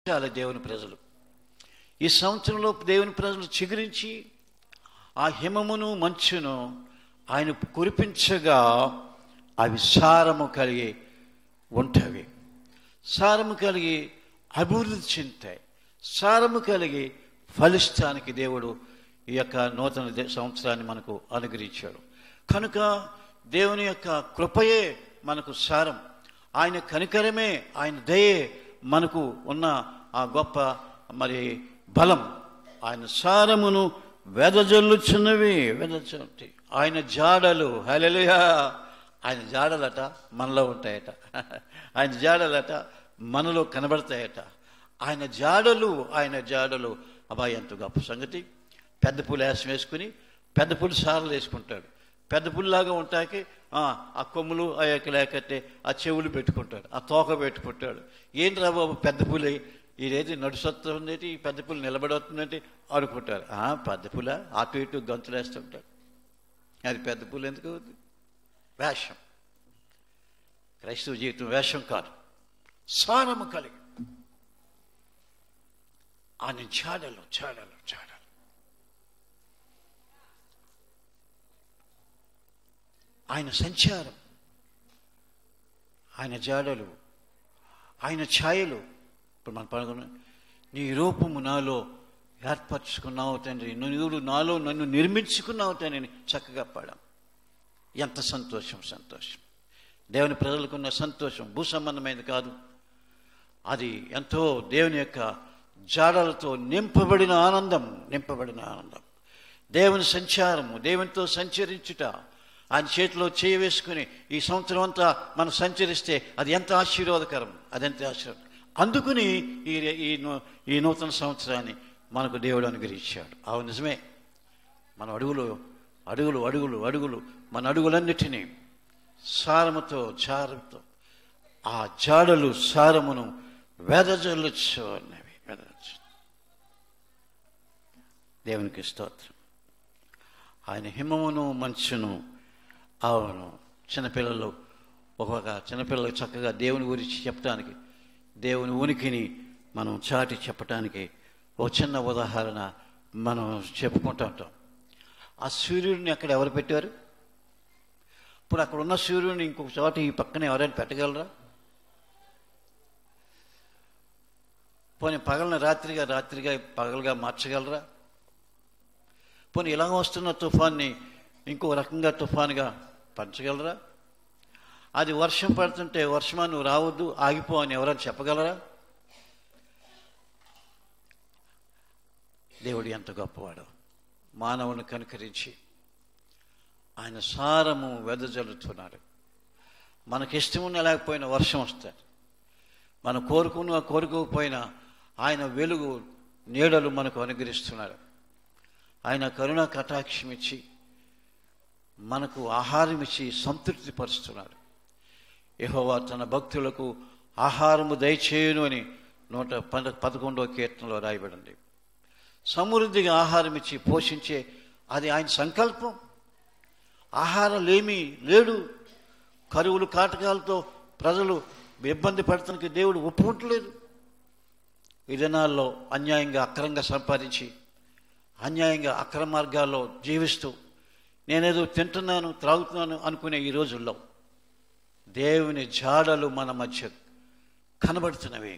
చాలా దేవుని ప్రజలు ఈ సంవత్సరంలో దేవుని ప్రజలు చిగురించి ఆ హిమమును మంచును ఆయన కురిపించగా అవి సారము కలిగి ఉంటవి సారము కలిగి అభివృద్ధి చెందుతాయి సారము కలిగి ఫలిస్తానికి దేవుడు ఈ యొక్క నూతన దే- సంవత్సరాన్ని మనకు అనుగ్రహించాడు కనుక దేవుని యొక్క కృపయే మనకు సారం ఆయన కనికరమే ఆయన దయే మనకు ఉన్న ఆ గొప్ప మరి బలం ఆయన సారమును వెదజల్లుచున్నవి వెదజల్లుతాయి ఆయన జాడలు హల్లెలూయా ఆయన జాడలట మనలో ఉంటాయట ఆయన జాడలట మనలో కనబడతాయట ఆయన జాడలు ఆయన జాడలు అబ్బాయి ఎంత గొప్ప సంగతి పెద్ద పులి వేసం వేసుకుని పెద్ద పులి సారలు వేసుకుంటాడు పెద్ద పులిలాగా ఉంటాకి ఆ ఆ కొమ్ములు ఆ యొక్క లేకపోతే ఆ చెవులు పెట్టుకుంటాడు ఆ తోక పెట్టుకుంటాడు ఏంటి బాబు పెద్ద పులి ఇదేంటి నడుసొస్తుందేంటి ఈ పెద్ద పులి నిలబడవుతుందంటే అనుకుంటారు ఆ పెద్ద పుల అటు ఇటు గంతులు వేస్తుంటాడు అది పెద్ద పులి ఎందుకు అవుతుంది వేషం క్రైస్తవ జీవితం వేషం కాదు సారము కలిగి ఆయన చాడలు చాడలు చాడలు ఆయన సంచారం ఆయన జాడలు ఆయన ఛాయలు ఇప్పుడు మనం పడుకున్న నీ రూపము నాలో ఏర్పరచుకున్నావు తండ్రి నువ్వు నాలో నన్ను నిర్మించుకున్నావు తండ్రి చక్కగా పాడాం ఎంత సంతోషం సంతోషం దేవుని ప్రజలకున్న సంతోషం భూ సంబంధమైనది కాదు అది ఎంతో దేవుని యొక్క జాడలతో నింపబడిన ఆనందం నింపబడిన ఆనందం దేవుని సంచారము దేవునితో సంచరించుట ఆయన చేతిలో చేయి వేసుకుని ఈ సంవత్సరం అంతా మనం సంచరిస్తే అది ఎంత ఆశీర్వాదకరం అది ఎంత ఆశీర్వాదం అందుకుని ఈ ఈ నూ- ఈ నూతన సంవత్సరాన్ని మనకు దేవుడు అనుగ్రహించాడు అవును నిజమే మన అడుగులు అడుగులు అడుగులు అడుగులు మన అడుగులన్నిటినీ సారముతో జారముతో ఆ జాడలు సారమును వెదజల్లుచ్చు అన్నవి వెదజల్లు దేవునికి స్తోత్రం ఆయన హిమమును మంచును అవును చిన్నపిల్లలు ఒక్కొక్క చిన్నపిల్లలకు చక్కగా దేవుని గురించి చెప్పడానికి దేవుని ఉనికిని మనం చాటి చెప్పటానికి ఒక చిన్న ఉదాహరణ మనం చెప్పుకుంటూ ఉంటాం ఆ సూర్యుడిని అక్కడ ఎవరు పెట్టారు ఇప్పుడు అక్కడ ఉన్న సూర్యుడిని ఇంకొక చోట ఈ పక్కన ఎవరైనా పెట్టగలరా పోనీ పగలను రాత్రిగా రాత్రిగా పగలుగా మార్చగలరా పోనీ ఇలా వస్తున్న తుఫాన్ని ఇంకో రకంగా తుఫానుగా పంచగలరా అది వర్షం పడుతుంటే వర్షమా నువ్వు రావద్దు ఆగిపో అని ఎవరైనా చెప్పగలరా దేవుడు ఎంత గొప్పవాడు మానవుని కనుకరించి ఆయన సారము వెదజల్లుతున్నాడు మనకి ఇష్టమున్న లేకపోయినా వర్షం వస్తుంది మనం కోరుకున్న కోరుకోకపోయినా ఆయన వెలుగు నీడలు మనకు అనుగ్రహిస్తున్నాడు ఆయన కరుణ కటాక్షం ఇచ్చి మనకు ఆహారం ఇచ్చి సంతృప్తి పరుస్తున్నాడు యెహోవా తన భక్తులకు ఆహారము దయచేయును అని నూట పద పదకొండవ కీర్తనలో రాయబడింది సమృద్ధిగా ఆహారం ఇచ్చి పోషించే అది ఆయన సంకల్పం ఆహారం లేమి లేడు కరువులు కాటకాలతో ప్రజలు ఇబ్బంది పడటానికి దేవుడు ఒప్పుకుంటలేదు ఈ దినాల్లో అన్యాయంగా అక్రమంగా సంపాదించి అన్యాయంగా అక్రమ మార్గాల్లో జీవిస్తూ నేనేదో తింటున్నాను త్రాగుతున్నాను అనుకునే ఈ రోజుల్లో దేవుని జాడలు మన మధ్య కనబడుతున్నవి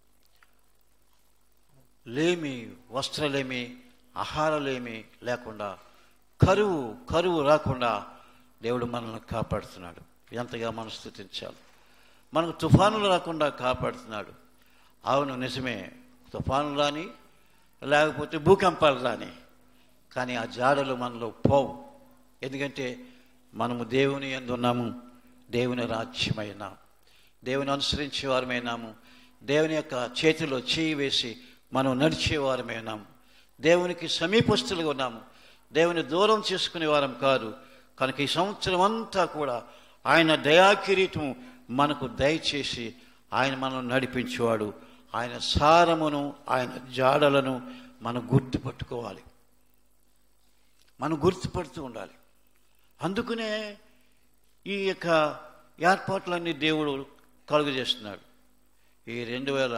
లేమి వస్త్రలేమి ఆహారలేమి లేకుండా కరువు కరువు రాకుండా దేవుడు మనల్ని కాపాడుతున్నాడు ఎంతగా మనం స్థుతించాలి మనకు తుఫానులు రాకుండా కాపాడుతున్నాడు అవును నిజమే తుఫానులు రాని లేకపోతే భూకంపాలు రాని కానీ ఆ జాడలు మనలో పోవు ఎందుకంటే మనము దేవుని ఎందున్నాము దేవుని రాజ్యమైనాము దేవుని అనుసరించే వారమైనాము దేవుని యొక్క చేతిలో చేయి వేసి మనం నడిచే వారమైనాము దేవునికి సమీపస్తులుగా ఉన్నాము దేవుని దూరం చేసుకునే వారం కాదు కనుక ఈ సంవత్సరం అంతా కూడా ఆయన దయాకిరీటం మనకు దయచేసి ఆయన మనల్ని నడిపించేవాడు ఆయన సారమును ఆయన జాడలను మనం గుర్తుపట్టుకోవాలి మనం గుర్తుపడుతూ ఉండాలి అందుకనే ఈ యొక్క ఏర్పాట్లన్నీ దేవుడు కలుగజేస్తున్నాడు ఈ రెండు వేల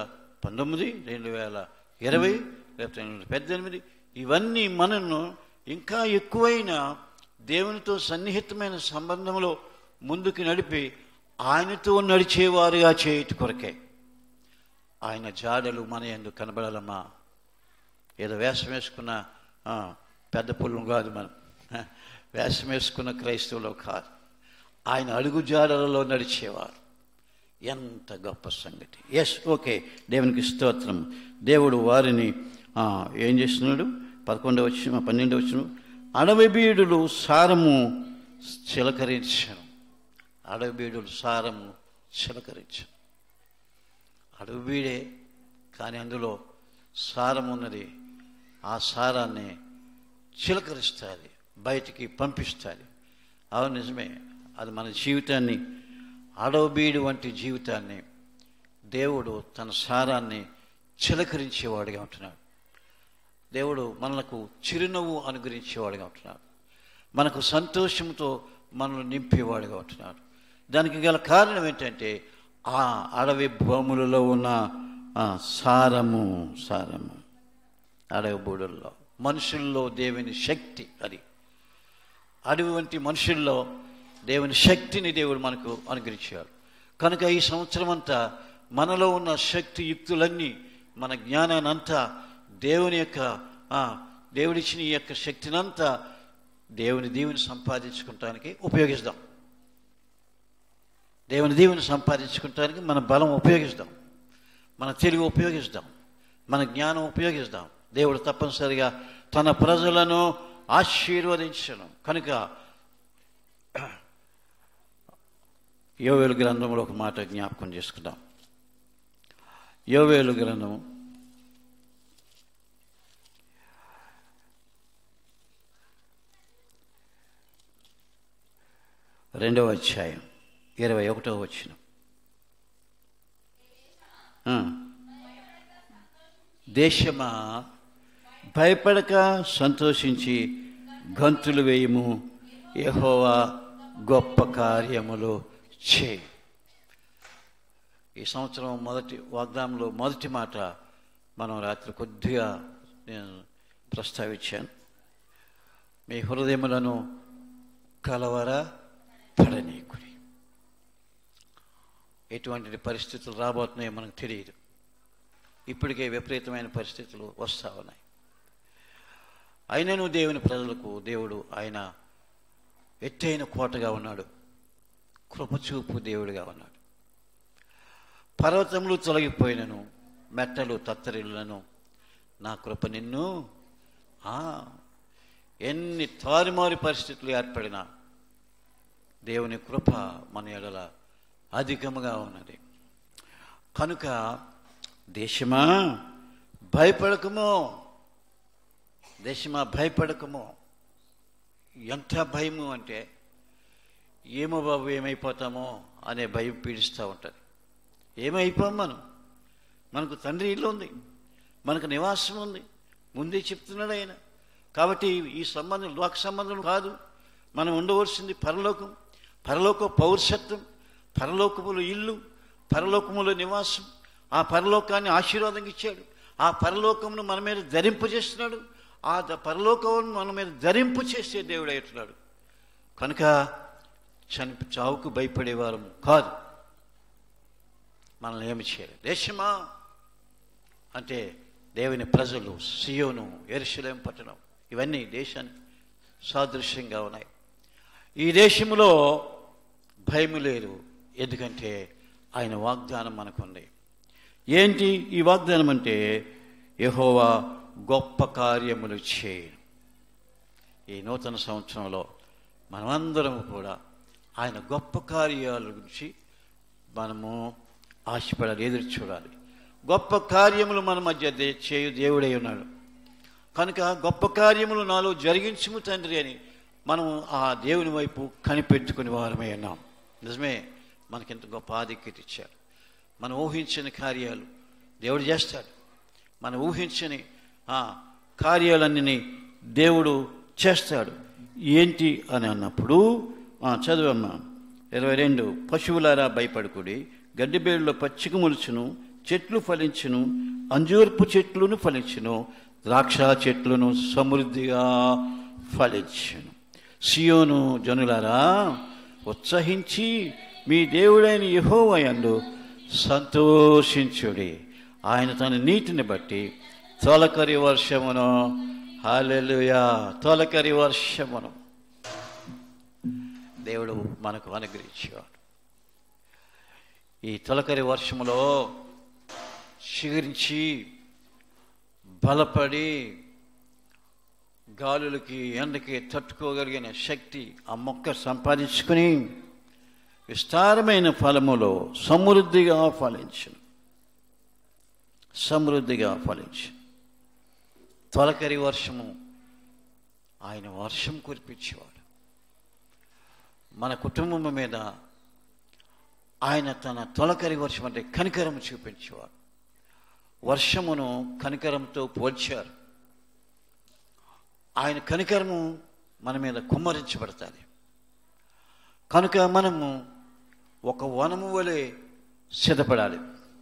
పంతొమ్మిది రెండు వేల ఇరవై లేకపోతే రెండు వేల పద్దెనిమిది ఇవన్నీ మనను ఇంకా ఎక్కువైన దేవునితో సన్నిహితమైన సంబంధంలో ముందుకు నడిపి ఆయనతో నడిచేవారుగా చేయటి కొరకే ఆయన జాడలు మన ఎందుకు కనబడాలమ్మా ఏదో వేషం వేసుకున్న ఆ, పెద్ద పుల్లం కాదు మనం ఆ, వేషం వేసుకున్న క్రైస్తవులు కాదు ఆయన అడుగు జాడలలో నడిచేవారు ఎంత గొప్ప సంగతి ఎస్ ఓకే దేవునికి స్తోత్రం దేవుడు వారిని ఆ, ఏం చేస్తున్నాడు పదకొండవ వచ్చిన పన్నెండవ వచ్చిన అడవి బీడులు సారము చిలకరించను అడవి బీడులు సారము చిలకరించను అడవి బీడే కానీ అందులో సారం ఉన్నది ఆ సారాన్ని చిలకరిస్తుంది బయటికి పంపిస్తుంది అవును నిజమే అది మన జీవితాన్ని అడవబీడు వంటి జీవితాన్ని దేవుడు తన సారాన్ని చిలకరించేవాడిగా ఉంటున్నాడు దేవుడు మనకు చిరునవ్వు అనుగ్రహించేవాడిగా ఉంటున్నాడు మనకు సంతోషంతో మనల్ని నింపేవాడిగా ఉంటున్నాడు దానికి గల కారణం ఏంటంటే ఆ అడవి భూములలో ఉన్న ఆ సారము సారము అడవి బూడుల్లో మనుషుల్లో దేవుని శక్తి అది అడవి వంటి మనుషుల్లో దేవుని శక్తిని దేవుడు మనకు అనుగ్రహించాడు కనుక ఈ సంవత్సరం అంతా మనలో ఉన్న శక్తి యుక్తులన్నీ మన జ్ఞానాన్ని అంతా దేవుని యొక్క ఆ, దేవుడిచ్చిన ఈ యొక్క శక్తినంతా దేవుని దీవెని సంపాదించుకుంటానికి ఉపయోగిస్తాం దేవుని దీవెని సంపాదించుకుంటానికి మన బలం ఉపయోగిస్తాం మన తెలివి ఉపయోగిస్తాం మన జ్ఞానం ఉపయోగిస్తాం దేవుడు తప్పనిసరిగా తన ప్రజలను ఆశీర్వదించను కనుక యోవేలు గ్రంథంలో ఒక మాట జ్ఞాపకం చేసుకుందాం యోవేలు గ్రంథం రెండవ అధ్యాయం ఇరవై ఒకటవ వచ్చిన దేశమా భయపడక సంతోషించి గంతులు వేయము యెహోవా గొప్ప కార్యములు చే ఈ సంవత్సరం మొదటి వాగ్దానంలో మొదటి మాట మనం రాత్రి కొద్దిగా నేను ప్రస్తావించాను మీ హృదయములను కలవర పడనీకుడి ఎటువంటి పరిస్థితులు రాబోతున్నాయో మనకు తెలియదు ఇప్పటికే విపరీతమైన పరిస్థితులు వస్తూ ఉన్నాయి అయినను దేవుని ప్రజలకు దేవుడు ఆయన ఎత్తైన కోటగా ఉన్నాడు కృపచూపు దేవుడిగా ఉన్నాడు పర్వతములు తొలగిపోయినను మెట్టలు తత్తరిల్లను నా కృప నిన్ను ఆ, ఎన్ని తారుమారు పరిస్థితులు ఏర్పడినా దేవుని కృప మన ఎడల అధికముగా ఉన్నది కనుక దేశమా భయపడకమో దేశమా భయపడకమో ఎంత భయము అంటే ఏమో బాబు ఏమైపోతామో అనే భయం పీడిస్తూ ఉంటుంది ఏమైపోం మనం మనకు తండ్రి ఇల్లు ఉంది మనకు నివాసం ఉంది ముందే చెప్తున్నాడు ఆయన కాబట్టి ఈ సంబంధం లోక సంబంధం కాదు మనం ఉండవలసింది పరలోకం పరలోక పౌరుషత్వం పరలోకములో ఇల్లు పరలోకములో నివాసం ఆ పరలోకాన్ని ఆశీర్వాదంగా ఇచ్చాడు ఆ పరలోకమును మన మీద ధరింపు చేస్తున్నాడు ఆ ద- పరలోకమును మన మీద ధరింపు చేసే దేవుడు అవుతున్నాడు కనుక చని చావుకు భయపడేవారు కాదు మనల్ని ఏమి చేయలేదు దేశమా అంటే దేవుని ప్రజలు సియోను ఎరుశలేం పట్టణం ఇవన్నీ దేశానికి సాదృశ్యంగా ఉన్నాయి ఈ దేశంలో భయము లేదు ఎందుకంటే ఆయన వాగ్దానం మనకుంది ఏంటి ఈ వాగ్దానం అంటే యెహోవా గొప్ప కార్యములు చేయను ఈ నూతన సంవత్సరంలో మనమందరం కూడా ఆయన గొప్ప కార్యాల గురించి మనము ఆశపడాలి ఎదురు చూడాలి గొప్ప కార్యములు మన మధ్య దే- చేయు దేవుడై ఉన్నాడు కనుక గొప్ప కార్యములు నాలో జరిగించుము తండ్రి అని మనం ఆ దేవుని వైపు కనిపెట్టుకుని వారమై ఉన్నాం నిజమే మనకింత గొప్ప ఆధిక్యత ఇచ్చాడు మనం ఊహించని కార్యాలు దేవుడు చేస్తాడు మనం ఊహించని ఆ కార్యాలన్నీ దేవుడు చేస్తాడు ఏంటి అని అన్నప్పుడు ఆ, చదువమ్మా ఇరవై రెండు పశువులారా భయపడుకుడి గడ్డిబేడులో పచ్చిక మొలుచును చెట్లు ఫలించును అంజూర్పు చెట్లును ఫలించును ద్రాక్ష చెట్లును సమృద్ధిగా ఫలించును సియోను జనులారా ఉత్సహించి మీ దేవుడైన యహోవయందు సంతోషించుడి ఆయన తన నీతిని బట్టి తొలకరి వర్షమును హాలెలుయా తొలకరి వర్షమును దేవుడు మనకు అనుగ్రహించేవాడు ఈ తొలకరి వర్షములో చిగురించి బలపడి గాలులకి ఎండకి తట్టుకోగలిగిన శక్తి ఆ మొక్క సంపాదించుకుని విస్తారమైన ఫలములో సమృద్ధిగా ఫలించును సమృద్ధిగా ఫలించు తొలకరి వర్షము ఆయన వర్షం కురిపించేవాడు మన కుటుంబం మీద ఆయన తన తొలకరి వర్షం అంటే కనికరం చూపించేవాడు వర్షమును కనికరంతో పోల్చారు ఆయన కనికరము మన మీద కుమ్మరించబడతాది కనుక మనము ఒక వనము వలె సిద్ధపడాలి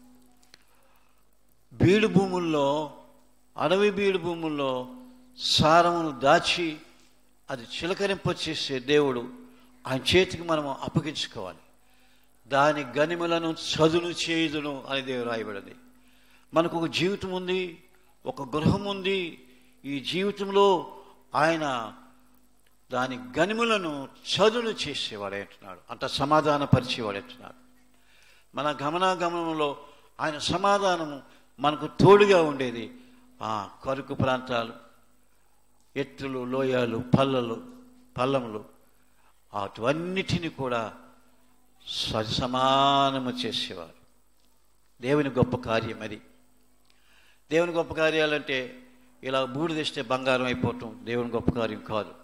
బీడు భూముల్లో అడవి బీడు భూముల్లో సారమును దాచి అది చిలకరింపచేసే దేవుడు ఆయన చేతికి మనము అప్పగించుకోవాలి దాని గనిమలను చదును చేయుదును అని దేవుడు రాయబడింది మనకు ఒక జీవితం ఉంది ఒక గృహం ఉంది ఈ జీవితంలో ఆయన దాని గనిములను చదును చేసేవాడు అంటున్నాడు అంత సమాధానపరిచేవాడు అంటున్నాడు మన గమనాగమనంలో ఆయన సమాధానము మనకు తోడుగా ఉండేది ఆ కరుకు ప్రాంతాలు ఎత్తులు లోయాలు పల్లలు పల్లములు అటువన్నిటిని కూడా సరి సమానము చేసేవారు దేవుని గొప్ప కార్యం అది దేవుని గొప్ప కార్యాలంటే ఇలా బూడి తెస్తే బంగారం అయిపోవటం దేవుని గొప్ప కార్యం కాదు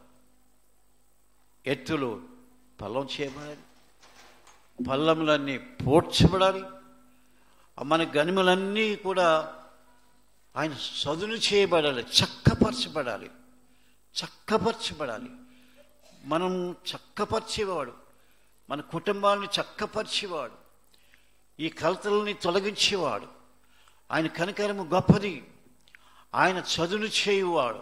ఎత్తులు పల్లం చేయబడాలి పల్లములన్నీ పోడ్చబడాలి మన గనిమలన్నీ కూడా ఆయన సదును చేయబడాలి చక్కపరచబడాలి చక్కపరచబడాలి మనం చక్కపరిచేవాడు మన కుటుంబాన్ని చక్కపరిచేవాడు ఈ కలతలని తొలగించేవాడు ఆయన కనికరము గొప్పది ఆయన చదును చేయువాడు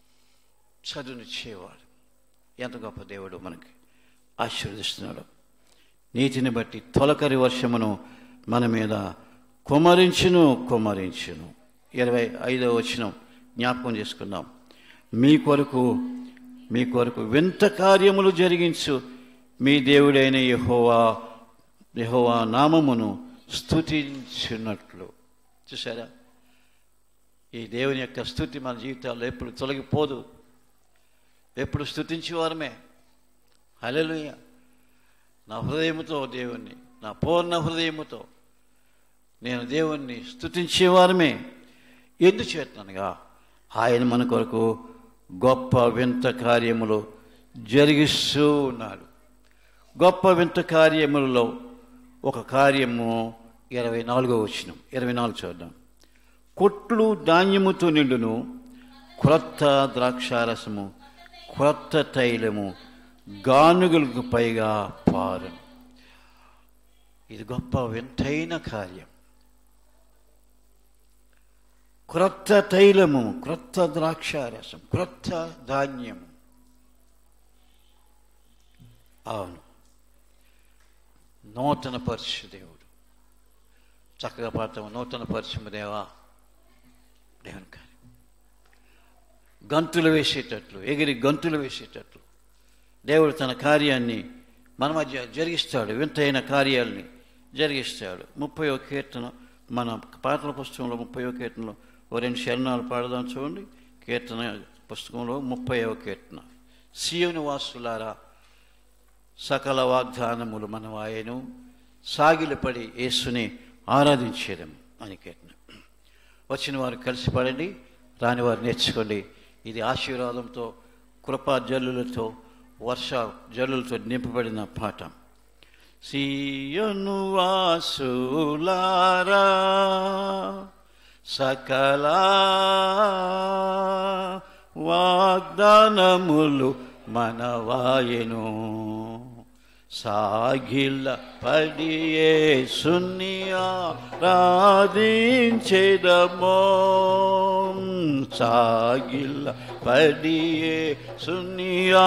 చదును చేయవాడు ఎంత గొప్ప దేవుడు మనకి ఆశీర్వదిస్తున్నాడు నీతిని బట్టి తొలకరి వర్షమును మన మీద కుమరించును కుమరించును ఇరవై ఐదవ వచనం జ్ఞాపకం చేసుకుందాం మీ కొరకు మీ కొరకు వింత కార్యములు జరిగించు మీ దేవుడైన యహోవా యహోవా నామమును స్తుతించినట్లు చూసారా ఈ దేవుని యొక్క స్థుతి మన జీవితాల్లో ఎప్పుడు తొలగిపోదు ఎప్పుడు స్థుతించేవారమే హల్లెలూయా నా హృదయముతో దేవుణ్ణి నా పూర్ణ హృదయముతో నేను దేవుణ్ణి స్థుతించేవారమే ఎందుచేతనగా ఆయన మన కొరకు గొప్ప వింత కార్యములు జరిగిస్తూ ఉన్నాడు గొప్ప వింత కార్యములలో ఒక కార్యము ఇరవై నాలుగో వచ్చిన ఇరవై నాలుగు చూద్దాం కొట్లు ధాన్యముతో నిండును క్రొత్త ద్రాక్షారసము క్రొత్త తైలము గానుగులకు పైగా పారు ఇది గొప్ప వింతైన కార్యం క్రొత్త తైలము క్రొత్త ద్రాక్షారసం క్రొత్త ధాన్యము అవును నూతన పరిశు దేవుడు చక్కగా పాడతాము నూతన పరిశుమ దేవా దేవుని కార్యం గంతులు వేసేటట్లు ఎగిరి గంతులు వేసేటట్లు దేవుడు తన కార్యాన్ని మన మధ్య జరిగిస్తాడు వింతైన కార్యాలని జరిగిస్తాడు ముప్పయో కీర్తన మన పాటల పుస్తకంలో ముప్పయో కీర్తనలో ఓ రెండు శరణాలు పాడదాం చూడండి కీర్తన పుస్తకంలో ముప్పైవ కీర్తన సియోని వాసులారా సకల వాగ్దానములు మనవాయను సాగిలపడి యేసుని ఆరాధించేదం అని కీర్తన వచ్చిన వారు కలిసి పడండి రాని వారు నేర్చుకోండి ఇది ఆశీర్వాదంతో కృపా జల్లులతో వర్ష జల్లులతో నింపబడిన పాట సీయను వాసులారా సకల వాగ్దానములు మనవాయను సాగిల పడియే సున్నియా రాధించెదమో సాగిల పడియే సున్నియా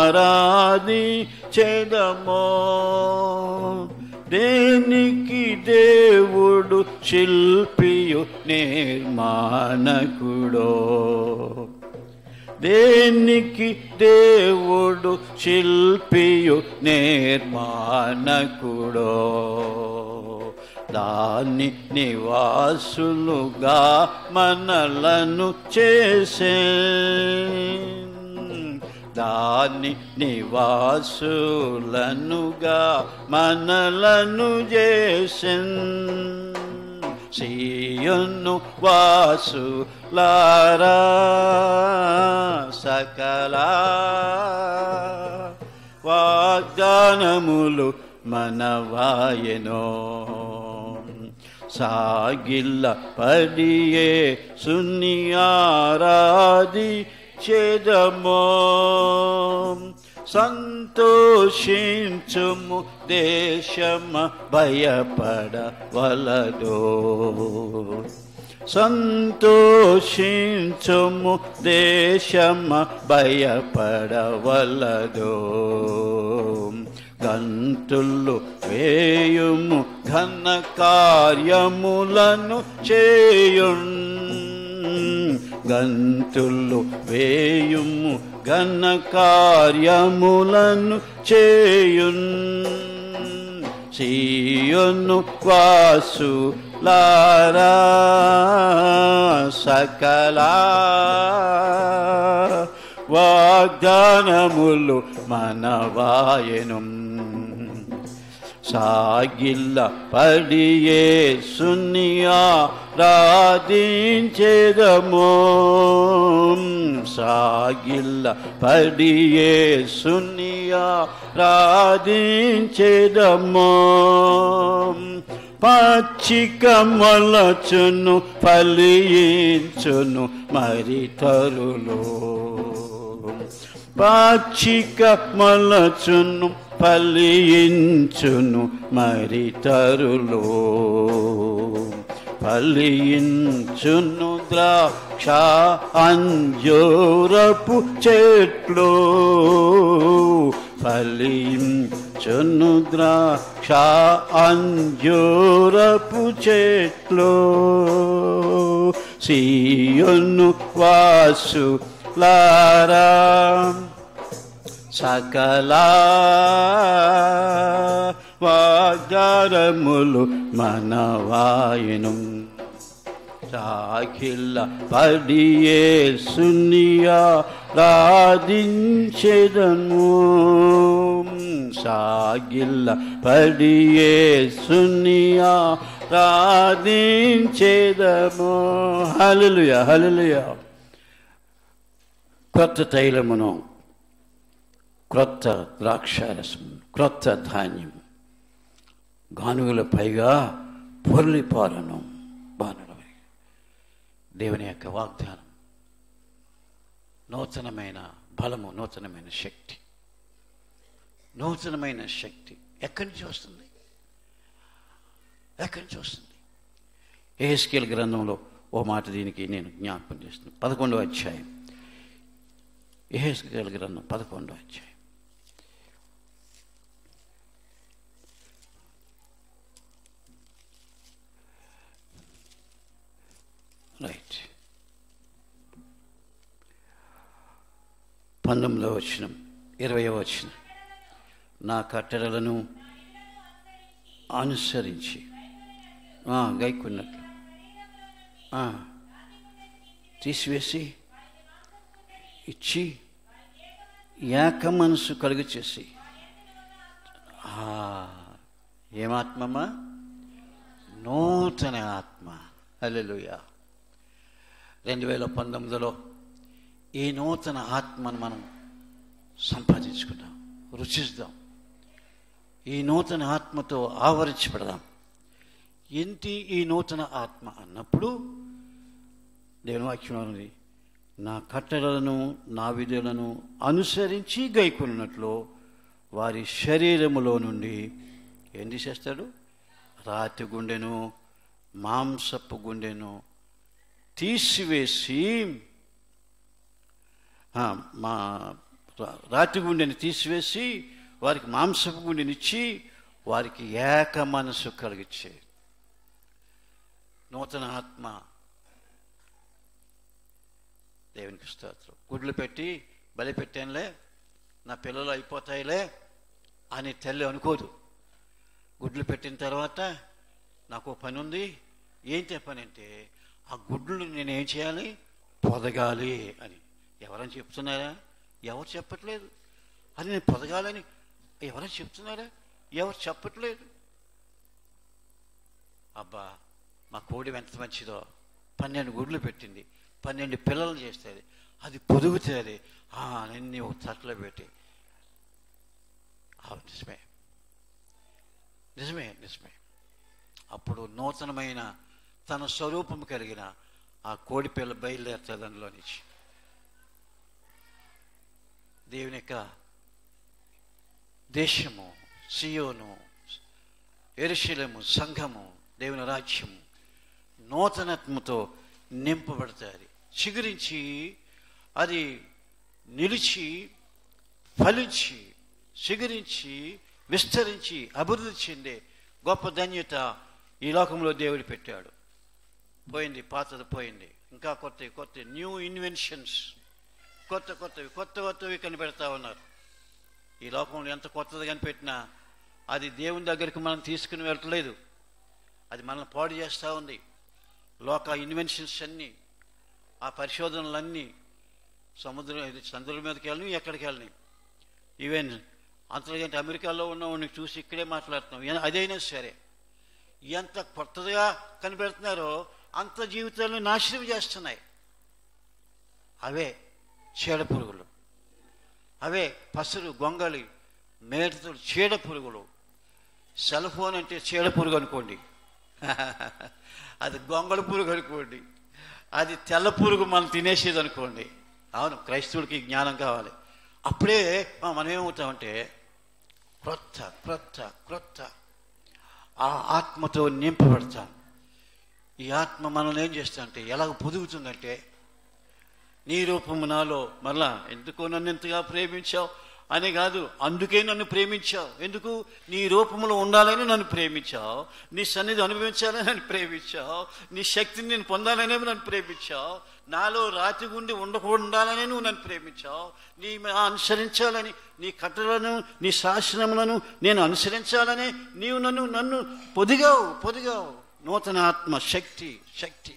రాధించెదమో దేనికి దేవుడు శిల్పియు నిర్మాణకుడో దేనికి దేవుడు శిల్పియు నిర్మాణకుడో దాన్ని నివాసులుగా మనలను చేసే దాన్ని నివాసులనుగా మనలను చేసెన్ సియును వాసులారా సకల వాగ్దానములు మనవాయనో సాగిల్ల పడియే సున్నియారాది చెదమో సంతోషించుము దేశమ భయపడవలదో సంతోషించుము దేశమ భయపడవలదో గంతులు వేయుము ఘన కార్యములను చేయున్ గంతులు వేయుము ఘన కార్యములను చేయున్ సీయును వాసు లారా సకలా వాగ్దానములు మనవాయను సాగిల్ల పడియే సున్నియా రాధించేదమో సాగిల్ల పడియే సున్నియా రాధించేదమో పచ్చిక మొలచును ఫలించును మరి తరులో పాక్షిక మలచును ఫలించును మరి తరులో ఫలించును ద్రాక్ష అంజూరపు చెట్లు ఫలించును ద్రాక్ష అంజూరపు చెట్లు సీయును వాసు లారా సకలా వాగ్దానములు మనవాయను సాఖిల్ల పడియే సున్నియా రాధించెదము సాగిల్ల పడియే సున్నియా రాధించెదము హల్లెలూయ హల్లెలూయ క్రొత్త తైలమును క్రొత్త ద్రాక్షారసం క్రొత్త ధాన్యం గానుగుల పైగా పొర్లిపాలను బాణడమై దేవుని యొక్క వాగ్దానం నూతనమైన బలము నూతనమైన శక్తి నూతనమైన శక్తి ఎక్కడి నుంచి వస్తుంది ఎక్కడి నుంచి వస్తుంది ఏహెస్కేల్ గ్రంథంలో ఓ మాట దీనికి నేను జ్ఞాపకం చేస్తున్నాను పదకొండవ అధ్యాయం ఏహెస్కేల్ గ్రంథం పదకొండవ అధ్యాయం రైట్ పంతొమ్మిదవ వచ్చిన ఇరవయవ వచ్చిన నా కట్టడలను అనుసరించి ఆ, గైకున్నట్లు ఆ, తీసివేసి ఇచ్చి ఏక మనసు కలుగు చేసి ఆ, ఏమాత్మమా నూతన ఆత్మ హల్లెలూయా రెండు వేల పంతొమ్మిదిలో ఈ నూతన ఆత్మను మనం సంపాదించుకుందాం రుచిద్దాం ఈ నూతన ఆత్మతో ఆవరించబడదాం ఏంటి ఈ నూతన ఆత్మ అన్నప్పుడు దేవుని వాక్యం ఉంది నా కట్టడలను నా విధులను అనుసరించి గైకొన్నట్లు వారి శరీరములో నుండి ఏం తీసేస్తాడు రాతి గుండెను మాంసపు గుండెను తీసివేసి ఆ, మా రా- రాతి గుండెని తీసివేసి వారికి మాంసపు గుండెనిచ్చి వారికి ఏక మనసు కలిగించే నూతన ఆత్మ దేవునికి స్తోత్రం గుడ్లు పెట్టి బలి పెట్టానులే నా పిల్లలు అయిపోతాయిలే అని తల్లి అనుకోదు గుడ్లు పెట్టిన తర్వాత నాకు ఓ పని ఉంది ఏంటి ఆ పని అంటే ఆ గుడ్లు నేను ఏం చేయాలి పొదగాలి అని ఎవరని చెప్తున్నారా ఎవరు చెప్పట్లేదు అది నేను పొదగాలని ఎవరైనా చెప్తున్నారా ఎవరు చెప్పట్లేదు అబ్బా మా కోడి ఎంత మంచిదో పన్నెండు గుడ్లు పెట్టింది పన్నెండు పిల్లలు చేస్తుంది అది పొదుగుతుంది అన్నీ ఒక తట్లో పెట్టి ఆ, నిజమే నిజమే నిజమే అప్పుడు నూతనమైన తన స్వరూపం కలిగిన ఆ కోడి పిల్ల బయలుదేరుతుంది అందులో నుంచి దేవుని యొక్క దేశము సియోను ఎరుశలము సంఘము దేవుని రాజ్యము నూతనత్మతో నింపబడతాయి చిగురించి అది నిలిచి ఫలించి చిగురించి విస్తరించి అభివృద్ధి చెందే గొప్ప ధన్యత ఈ లోకంలో దేవుడు పెట్టాడు పోయింది పాతది పోయింది ఇంకా కొత్త కొత్త న్యూ ఇన్వెన్షన్స్ కొత్త కొత్తవి కొత్త కొత్తవి కనిపెడతా ఉన్నారు ఈ లోకంలో ఎంత కొత్తది కనిపెట్టినా అది దేవుని దగ్గరికి మనం తీసుకుని వెళ్ళట్లేదు అది మనల్ని పాడు చేస్తూ ఉంది లోక ఇన్వెన్షన్స్ అన్నీ ఆ పరిశోధనలన్నీ సముద్రం ఇది చంద్రుల మీదకి వెళ్ళని ఎక్కడికి వెళ్ళని ఈవెన్ అంతకంటే అమెరికాలో ఉన్నవాడిని చూసి ఇక్కడే మాట్లాడుతున్నాం ఏ- అదైనా సరే ఎంత కొత్తగా కనిపెడుతున్నారో అంత జీవితాలను నాశనం చేస్తున్నాయి అవే చీడ పురుగులు అవే పసరు గొంగళి మేటతులు చీడ పురుగులు సెల్ ఫోన్ అంటే చీడ పురుగు అనుకోండి అది గొంగళ పురుగు అనుకోండి అది తెల్ల పురుగు మనం తినేసేది అనుకోండి అవును క్రైస్తవుడికి జ్ఞానం కావాలి అప్పుడే ఆ, మనం ఏమవుతామంటే క్రొత్త క్రొత్త క్రొత్త ఆ ఆత్మతో నింపబడతాం ఈ ఆత్మ మనల్ని ఏం చేస్తామంటే ఎలాగ పొదుగుతుందంటే నీ రూపము నాలో మరలా ఎందుకో నన్ను ఎంతగా ప్రేమించావు అని కాదు అందుకే నన్ను ప్రేమించావు ఎందుకు నీ రూపంలో ఉండాలని నన్ను ప్రేమించావు నీ సన్నిధి అనుభవించాలని నన్ను ప్రేమించావు నీ శక్తిని నేను పొందాలనే నన్ను ప్రేమించావు నాలో రాతి గుండి ఉండకుండాలని నువ్వు నన్ను ప్రేమించావు నీ మ- అనుసరించాలని నీ కట్టలను నీ శాసనములను నేను అనుసరించాలని నీవు నన్ను నన్ను పొదిగావు పొదిగావు నూతన ఆత్మ శక్తి శక్తి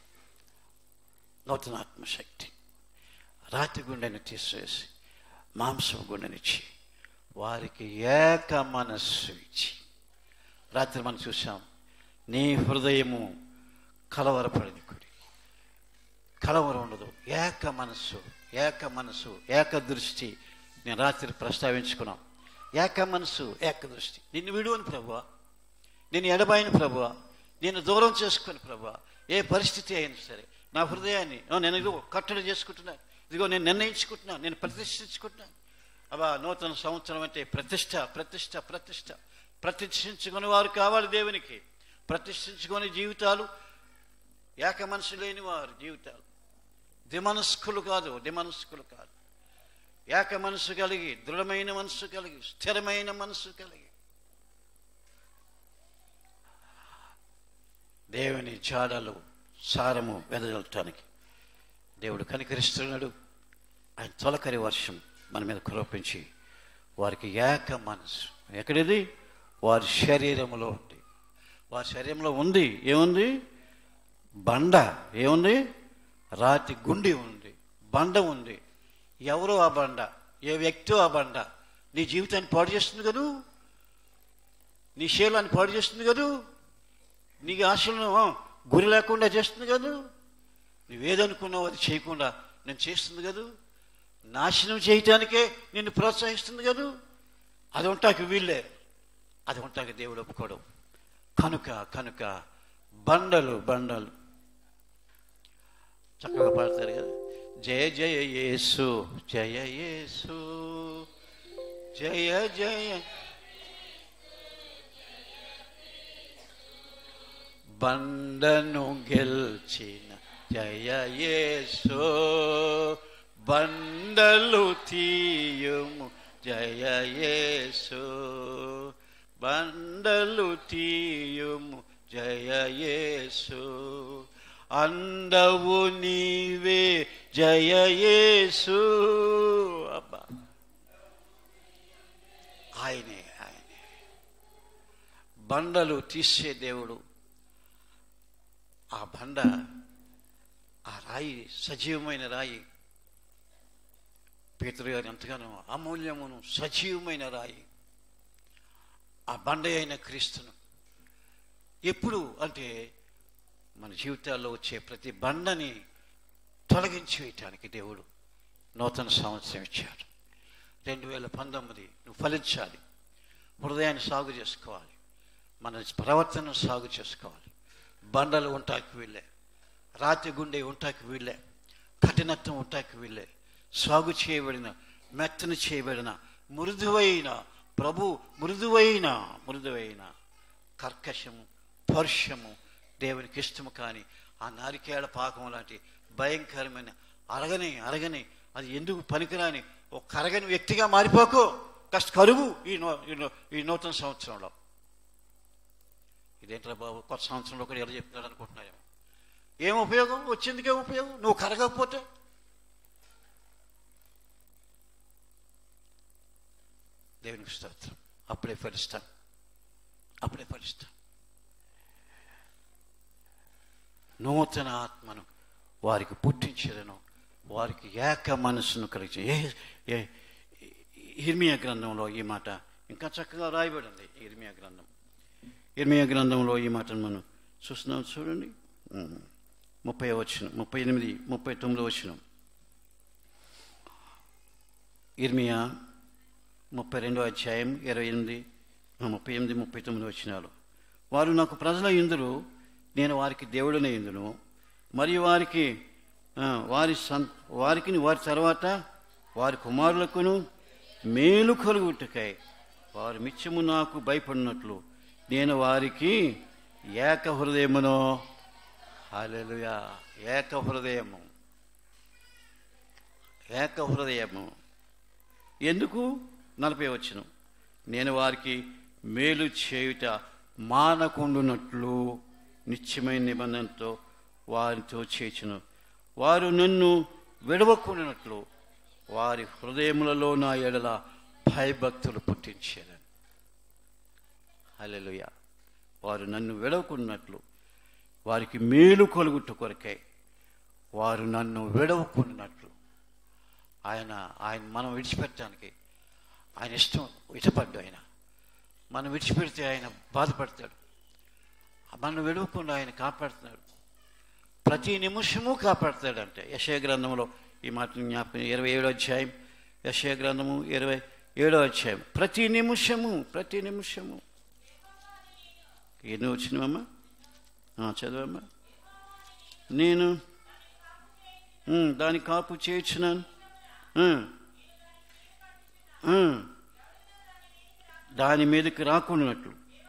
నూతన ఆత్మశక్తి రాతి గుండెని తీసివేసి మాంసం గుండెనిచ్చి వారికి ఏక మనస్సు ఇచ్చి రాత్రి మనం చూసాం నీ హృదయము కలవరపడింది కుడి కలవరం ఉండదు ఏక మనస్సు ఏక మనస్సు ఏక దృష్టి నేను రాత్రి ప్రస్తావించుకున్నాం ఏక మనస్సు ఏక దృష్టి నిన్ను విడువని ప్రభువా నేను ఎడబాయిన ప్రభువా నేను దూరం చేసుకుని ప్రభువా ఏ పరిస్థితి అయినా సరే నా హృదయాన్ని "ఓ, నేను ఇదిగో కట్టడి చేసుకుంటున్నాను ఇదిగో నేను నిర్ణయించుకుంటున్నాను నేను ప్రతిష్ఠించుకుంటున్నాను అబ్బా నూతన సంవత్సరం అంటే ప్రతిష్ట ప్రతిష్ట ప్రతిష్ట ప్రతిష్ఠించుకుని వారు కావాలి దేవునికి ప్రతిష్ఠించుకునే జీవితాలు ఏక మనసు లేని వారు జీవితాలు దిమనస్కులు కాదు దిమనస్కులు కాదు ఏక మనసు కలిగి దృఢమైన మనసు కలిగి స్థిరమైన మనసు కలిగి దేవుని జాడలు సారము వెదజల్లటానికి దేవుడు కనికరిస్తున్నాడు ఆయన తొలకరి వర్షం మన మీద కురపించి వారికి ఏక మనసు ఎక్కడిది వారి శరీరములో ఉంది వారి శరీరంలో ఉంది ఏముంది బండ ఏముంది రాతి గుండి ఉంది బండ ఉంది ఎవరో ఆ బండ ఏ వ్యక్తో ఆ బండ నీ జీవితాన్ని పాడు చేస్తుంది కదూ నీ శీలాన్ని పాడు చేస్తుంది కదూ నీ ఆశలను గురి లేకుండా చేస్తుంది కదూ నువ్వేదనుకున్నావు అది చేయకుండా నేను చేస్తుంది కదూ నాశనం చేయటానికే నిన్ను ప్రోత్సహిస్తుంది కదూ అది ఉంటాకి వీళ్ళే అది ఉంటాకి దేవుడు ఒప్పుకోవడం కనుక కనుక బండలు బండలు చక్కగా పాడతారు కదా జయ జయ యేసు జయ యేసు జయ జయ బండను గెల్చిన జయ యేసు బండలు తీయుము జయ యేసు బండలు తీయుము జయ యేసు అండవు నీవే జయ యేసు అబ్బా ఆయనే ఆయనే బండలు తీసే దేవుడు ఆ బండ ఆ రాయి సజీవమైన రాయి పేతురు గారు ఎంతగానో అమూల్యమును సజీవమైన రాయి ఆ బండ అయిన క్రీస్తును ఎప్పుడు అంటే మన జీవితాల్లో వచ్చే ప్రతి బండని తొలగించి వేయటానికి దేవుడు నూతన సంవత్సరం ఇచ్చాడు రెండు వేల పంతొమ్మిది నువ్వు ఫలించాలి హృదయాన్ని సాగు చేసుకోవాలి మన ప్రవర్తనను సాగు చేసుకోవాలి బండలు ఉంటాకి వీళ్ళే రాతి గుండె ఉంటాకి వీళ్ళే కఠినత్వం ఉంటాకి వీళ్ళే సాగు చేయబడిన మెత్తన చేయబడిన మృదువైన ప్రభు మృదువైన మృదువైన కర్కశము పరుషము దేవునికి ఇష్టము కానీ ఆ నారికేళ పాకం లాంటి భయంకరమైన అరగని అరగని అది ఎందుకు పనికిరాని ఒక కరగని వ్యక్తిగా మారిపోకు కష్ట కరువు ఈ నూ ఈ నూ- ఈ నూతన సంవత్సరంలో ఇదేంట్రా బాబు కొత్త సంవత్సరంలో కూడా ఎలా చెప్తున్నాడు అనుకుంటున్నాయేమో ఏం ఉపయోగం వచ్చిందికేం ఉపయోగం నువ్వు కరగకపోతే దేవునికి స్తోత్రం అప్పుడే ఫలిస్తాను అప్పుడే ఫలిస్తాను నూతన ఆత్మను వారికి పుట్టించేదను వారికి ఏక మనస్సును కలిగి ఏ ఏ ఇర్మియా గ్రంథంలో ఈ మాట ఇంకా చక్కగా రాయబడింది ఇర్మియా గ్రంథం ఇర్మియా గ్రంథంలో ఈ మాటను మనం చూస్తున్నాం చూడండి ఉమ్. ముప్పై వచ్చిన ముప్పై ఎనిమిది ముప్పై తొమ్మిది వచ్చిన ఇర్మియా ముప్పై రెండో అధ్యాయం ఇరవై ఎనిమిది ఆ, ముప్పై ఎనిమిది ముప్పై తొమ్మిది వచ్చినాలు వారు నాకు ప్రజల ఇందురు నేను వారికి దేవుడనే ఇందును మరియు వారికి ఆ, వారి సం వారికి వారి తర్వాత వారి కుమారులకును మేలు కలుగుటకై వారు మిచ్చము నాకు భయపడినట్లు నేను వారికి ఏక హృదయమును హల్లెలూయా ఏక హృదయము ఏక హృదయము ఎందుకు నలభై వచ్చును నేను వారికి మేలు చేయుట మానకుండునట్లు నిత్యమైన నిబంధనతో వారితో చేర్చును వారు నన్ను విడవకుండినట్లు వారి హృదయములలో నా ఎడల భయభక్తులు పుట్టించాను హల్లెలూయ వారు నన్ను విడవకున్నట్లు వారికి మేలు కలుగుట కొరకై వారు నన్ను విడవకున్నట్లు ఆయన ఆయన మనం విడిచిపెట్టడానికి ఆయన ఇష్టం ఇష్టపడ్డు ఆయన మనం విడిచిపెడితే ఆయన బాధపడతాడు మనం విడవకుండా ఆయన కాపాడుతున్నాడు ప్రతి నిమిషము కాపాడుతాడంటే యశయ గ్రంథంలో ఈ మాటను జ్ఞాపకం ఇరవై ఏడో అధ్యాయం యశయ గ్రంథము ఇరవై ఏడో అధ్యాయం ప్రతి నిమిషము ప్రతి నిమిషము ఎన్ని వచ్చినవమ్మా ఆ, చదవమ్మా నేను ఉమ్, దాని కాపు చేర్చున్నాను ఉమ్, ఉమ్, దాని మీదకి రాకున్నట్లు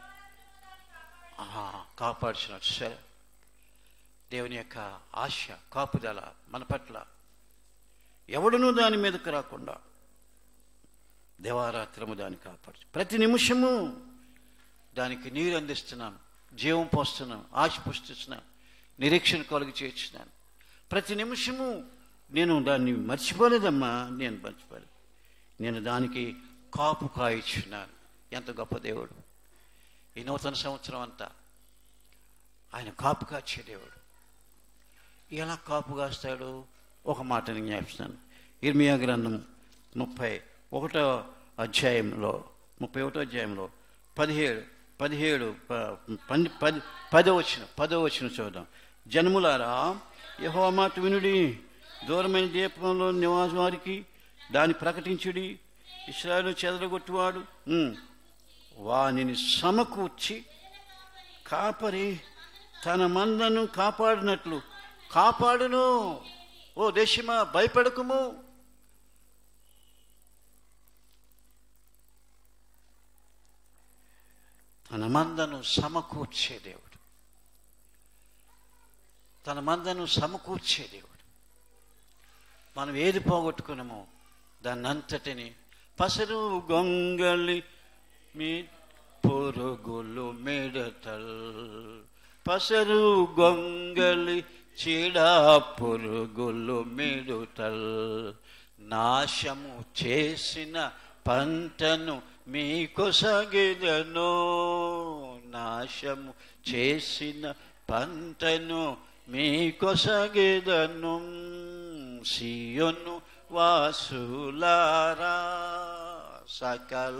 కాపాడుచున్నట్టు సరే దేవుని యొక్క ఆశ కాపుదల మన పట్ల ఎవడునూ దాని మీదకి రాకుండా దేవారాత్రము దాన్ని కాపాడు ప్రతి నిమిషము దానికి నీరు అందిస్తున్నాను జీవం పోస్తున్నాను ఆశ పుష్టిస్తున్నాను నిరీక్షణ కలుగు చేర్చున్నాను ప్రతి నిమిషము నేను దాన్ని మర్చిపోలేదమ్మా నేను మర్చిపోలేదు నేను దానికి కాపు కాయిచున్నాను ఎంత గొప్ప దేవుడు ఈ నూతన సంవత్సరం అంతా ఆయన కాపు కాచే దేవుడు ఎలా కాపు కాస్తాడు ఒక మాటని జ్ఞాపిస్తాను ఇర్మియా గ్రంథం ముప్పై ఒకటో అధ్యాయంలో ముప్పై ఒకటో అధ్యాయంలో పదిహేడు పదిహేడు ప- పన్- పది పదో వచ్చిన పదో వచ్చిన చూద్దాం జన్ములారా యహో మాట వినుడి దూరమైన దీపంలో నివాస వారికి దాన్ని ప్రకటించుడి ఇస్రాయలు చెదరగొట్టువాడు ఉమ్, వానిని సమకూర్చి కాపరి తన మందను కాపాడినట్లు కాపాడును ఓ దేశమా భయపడకుము తన మందను సమకూర్చే దేవుడు తన మందను సమకూర్చే దేవుడు మనం ఏది పోగొట్టుకున్నామో దాన్ని అంతటిని పసరు గొంగలి మీ పొరుగులు మిడతల్ పసరు గొంగలి చీడ పురుగులు మిడుతల్ నాశము చేసిన పంటను మీకు సగిదను నాశము చేసిన పంటను మీకు సగిదను సియోను వాసులారా సకల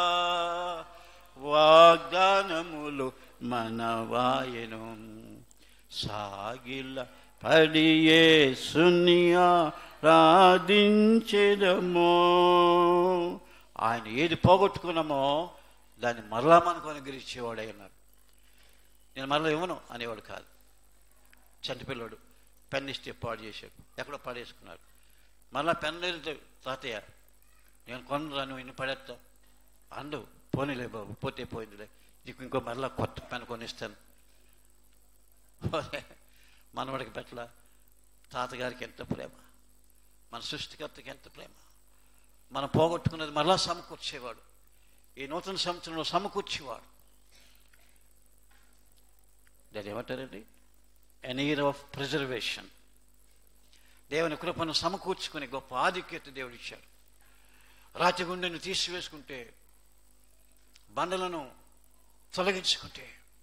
వాగ్దానములు మనవాయను సాగిల పడియే సునియా రాధించెదమో ఆయన ఏది పోగొట్టుకున్నామో దాన్ని మరలా మనకు అనుగ్రహించేవాడు అన్నారు నేను మరలా ఇవ్వను అనేవాడు కాదు చంటిపిల్లడు పెన్ ఇస్తే పాడు చేశాడు ఎక్కడో పాడేసుకున్నాడు మళ్ళా పెన్ లేదు తాతయ్య నేను కొనరాను ఇన్ని పడేస్తా అండు పోనీలే బాబు పోతే పోయిందిలే నీకు ఇంకో మరలా కొత్త పెన్ కొనిస్తాను మనవడికి పెట్టల తాతగారికి ఎంత ప్రేమ మన సృష్టికర్తకి ఎంత ప్రేమ మనం పోగొట్టుకున్నది మరలా సమకూర్చేవాడు ఈ నూతన సంవత్సరంలో సమకూర్చేవాడు దాన్ని ఏమంటారండి ఎన్ ఇయర్ ఆఫ్ ప్రిజర్వేషన్ దేవుని కృపను సమకూర్చుకుని గొప్ప ఆధిక్యత దేవుడు ఇచ్చాడు రాతి గుండెను తీసివేసుకుంటే బండలను తొలగించుకుంటే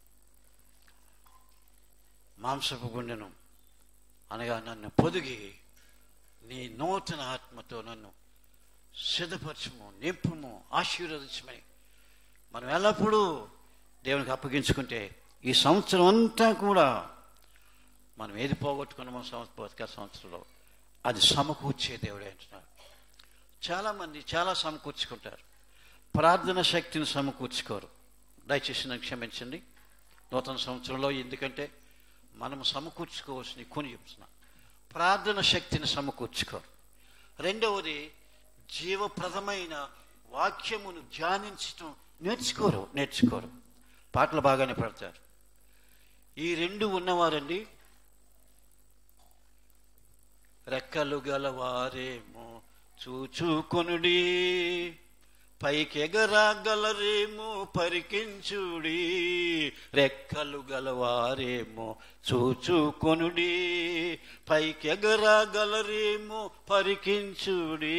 మాంసపు గుండెను అనగా నన్ను పొదిగి నీ నూతన ఆత్మతో నన్ను సిద్ధపరచము నింపుము ఆశీర్వదించమని మనం ఎల్లప్పుడూ దేవునికి అప్పగించుకుంటే ఈ సంవత్సరం అంతా కూడా మనం ఏది పోగొట్టుకున్నామో సంవత్సరం బతిక సంవత్సరంలో అది సమకూర్చే దేవుడే అంటున్నాడు చాలామంది చాలా సమకూర్చుకుంటారు ప్రార్థన శక్తిని సమకూర్చుకోరు దయచేసి నన్ను క్షమించండి నూతన సంవత్సరంలో ఎందుకంటే మనం సమకూర్చుకోవాల్సిన కొన్ని చెప్తున్నా ప్రార్థన శక్తిని సమకూర్చుకోరు రెండవది జీవప్రదమైన వాక్యమును ధ్యానించటం నేర్చుకోరు నేర్చుకోరు పాటలు బాగానే పడతారు ఈ రెండు ఉన్నవారండి రెక్కలు గలవారేమో చూచుకొనుడి పైకెగరాగలరేమో పరికించుడి రెక్కలు గలవారేమో చూచుకొనుడి పైకెగరాగలరేమో పరికించుడి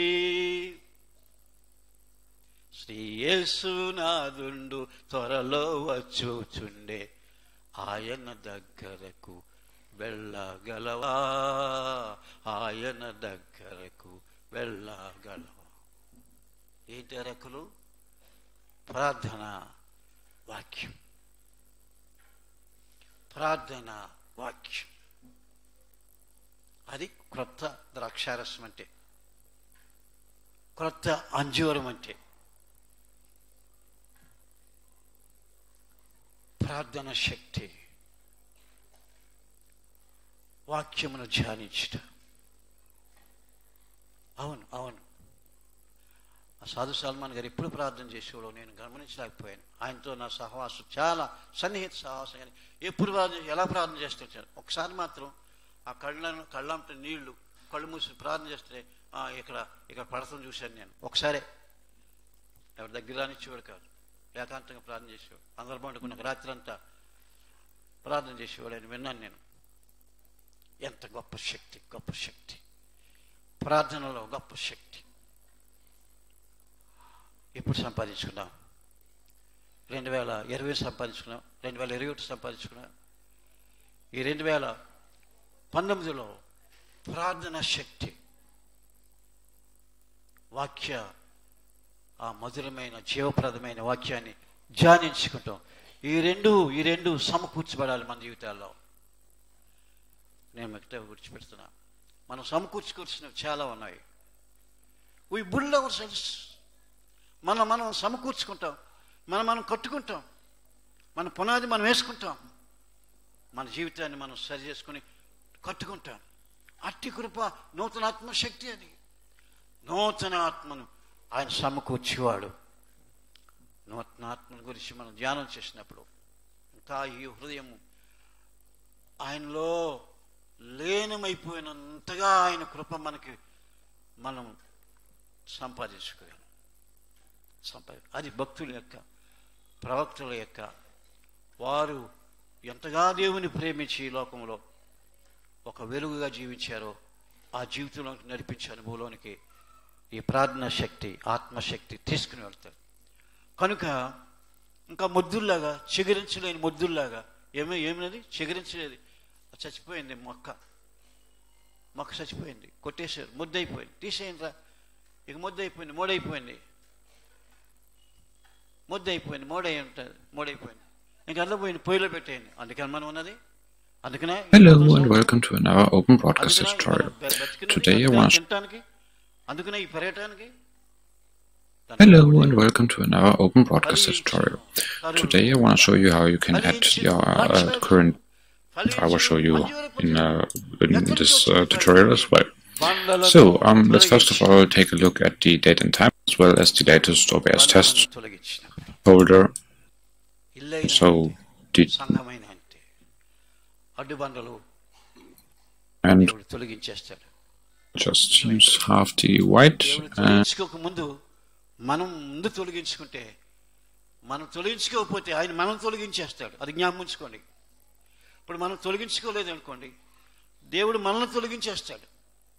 శ్రీయేసునాదుండు త్వరలో వచ్చుచుండే ఆయన దగ్గరకు వెళ్ళగలవా ఆయన దగ్గరకు వెళ్ళగలవా ఏంటి రెక్కలు ప్రార్థన వాక్యం ప్రార్థన వాక్యం అది క్రొత్త ద్రాక్షారసం అంటే క్రొత్త అంజూరం అంటే ప్రార్థన శక్తి వాక్యమును ధ్యానించుట అవును అవును ఆ సాధు సల్మాన్ గారు ఎప్పుడు ప్రార్థన చేసేవాడు నేను గమనించలేకపోయాను ఆయనతో నా సహవాసం చాలా సన్నిహిత సహవాసం కానీ ఎప్పుడు ప్రార్థన ఎలా ప్రార్థన చేస్తుంటాను ఒకసారి మాత్రం ఆ కళ్ళను కళ్ళంట నీళ్లు కళ్ళు మూసి ప్రార్థన చేస్తే "ఆ, ఇక్కడ ఇక్కడ పడతాం చూశాను నేను ఒకసారే ఎవరి దగ్గర రానిచ్చేవాడు కాదు ఏకాంతంగా ప్రార్థన చేసేవాడు అందరు పండుకున్న రాత్రి అంతా ప్రార్థన చేసేవాడు అని విన్నాను నేను ఎంత గొప్ప శక్తి గొప్ప శక్తి ప్రార్థనలో గొప్ప శక్తి ఎప్పుడు సంపాదించుకున్నాం రెండు వేల ఇరవై సంపాదించుకున్నాం రెండు వేల ఇరవై ఒకటి సంపాదించుకున్నాం ఈ రెండు వేల పంతొమ్మిదిలో ప్రార్థన శక్తి వాక్య ఆ మధురమైన జీవప్రదమైన వాక్యాన్ని ధ్యానించుకుంటాం ఈ రెండు ఈ రెండు సమకూర్చబడాలి మన జీవితాల్లో నేను మిగతా విడిచిపెడుతున్నా మనం సమకూర్చుకోవాల్సినవి చాలా ఉన్నాయి వీ బుల్డ్ అవర్ సెల్స్ మనం మనం సమకూర్చుకుంటాం మనం మనం కట్టుకుంటాం మన పునాది మనం వేసుకుంటాం మన జీవితాన్ని మనం సరి చేసుకుని కట్టుకుంటాం అట్టి కృప నూతన ఆత్మశక్తి అది నూతన ఆత్మను ఆయన సమకూర్చేవాడు నూతనాత్మ గురించి మనం ధ్యానం చేసినప్పుడు ఇంకా ఈ హృదయం ఆయనలో లీనమైపోయినంతగా ఆయన కృప మనకి మనం సంపాదించుకోగలం సంపాది అది భక్తుల యొక్క ప్రవక్తల యొక్క వారు ఎంతగా దేవుని ప్రేమించి ఈ లోకంలో ఒక వెలుగుగా జీవించారో ఆ జీవితంలో నడిపించే అనుభవంలోనికి ఈ ప్రార్థనా శక్తి ఆత్మశక్తి తీసుకుని వెళ్తారు కనుక ఇంకా మొద్దుల్లాగా చిగురించలేని మొద్దుల్లాగా ఏమీ ఏమినది చిగురించలేదు చచ్చిపోయింది మొక్క మొక్క చచ్చిపోయింది కొట్టేశారు ముద్దయిపోయింది తీసేయండిరా ఇక ముద్దయిపోయింది మూడైపోయింది ముద్దయిపోయింది మూడై ఉంటుంది మూడైపోయింది ఇంకా అందులో పోయింది పొయ్యిలో పెట్టేయండి అందుకని మనం ఉన్నది అందుకనే Hello and welcome to another open broadcast tutorial. Today I want to తినటానికి అందుకనే ఈ పర్యటనకి Hello and welcome to another open broadcast tutorial. Today I want to show you how you can add your uh, current. I will show you in, uh, in this uh, tutorial as well. So um, let's first of all take a look at the date and time as well as the latest OBS test folder. So the సంఘమైన అంతే అడ్డుబండలు and దేవుడు తొలగించేస్తాడు just use half the white దేవుడు and తొలగించుకోక ముందు మనం ముందు తొలగించుకుంటే మనం తొలగించుకోకపోతే ఆయన మనం తొలగించేస్తాడు అది జ్ఞాపకం ఉంచుకోండి ఇప్పుడు మనం తొలగించుకోలేదు అనుకోండి దేవుడు మనల్ని తొలగించేస్తాడు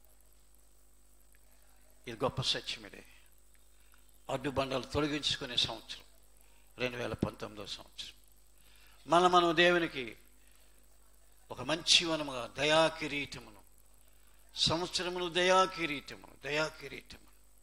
ఇది గొప్ప సత్యం ఇదే అడ్డు బండలు తొలగించుకునే సంవత్సరం రెండు వేల పంతొమ్మిదో సంవత్సరం మన మనం దేవునికి ఒక మంచి వనముగా దయా కిరీటమును సంవత్సరమును దయా కిరీటమును దయా కిరీటము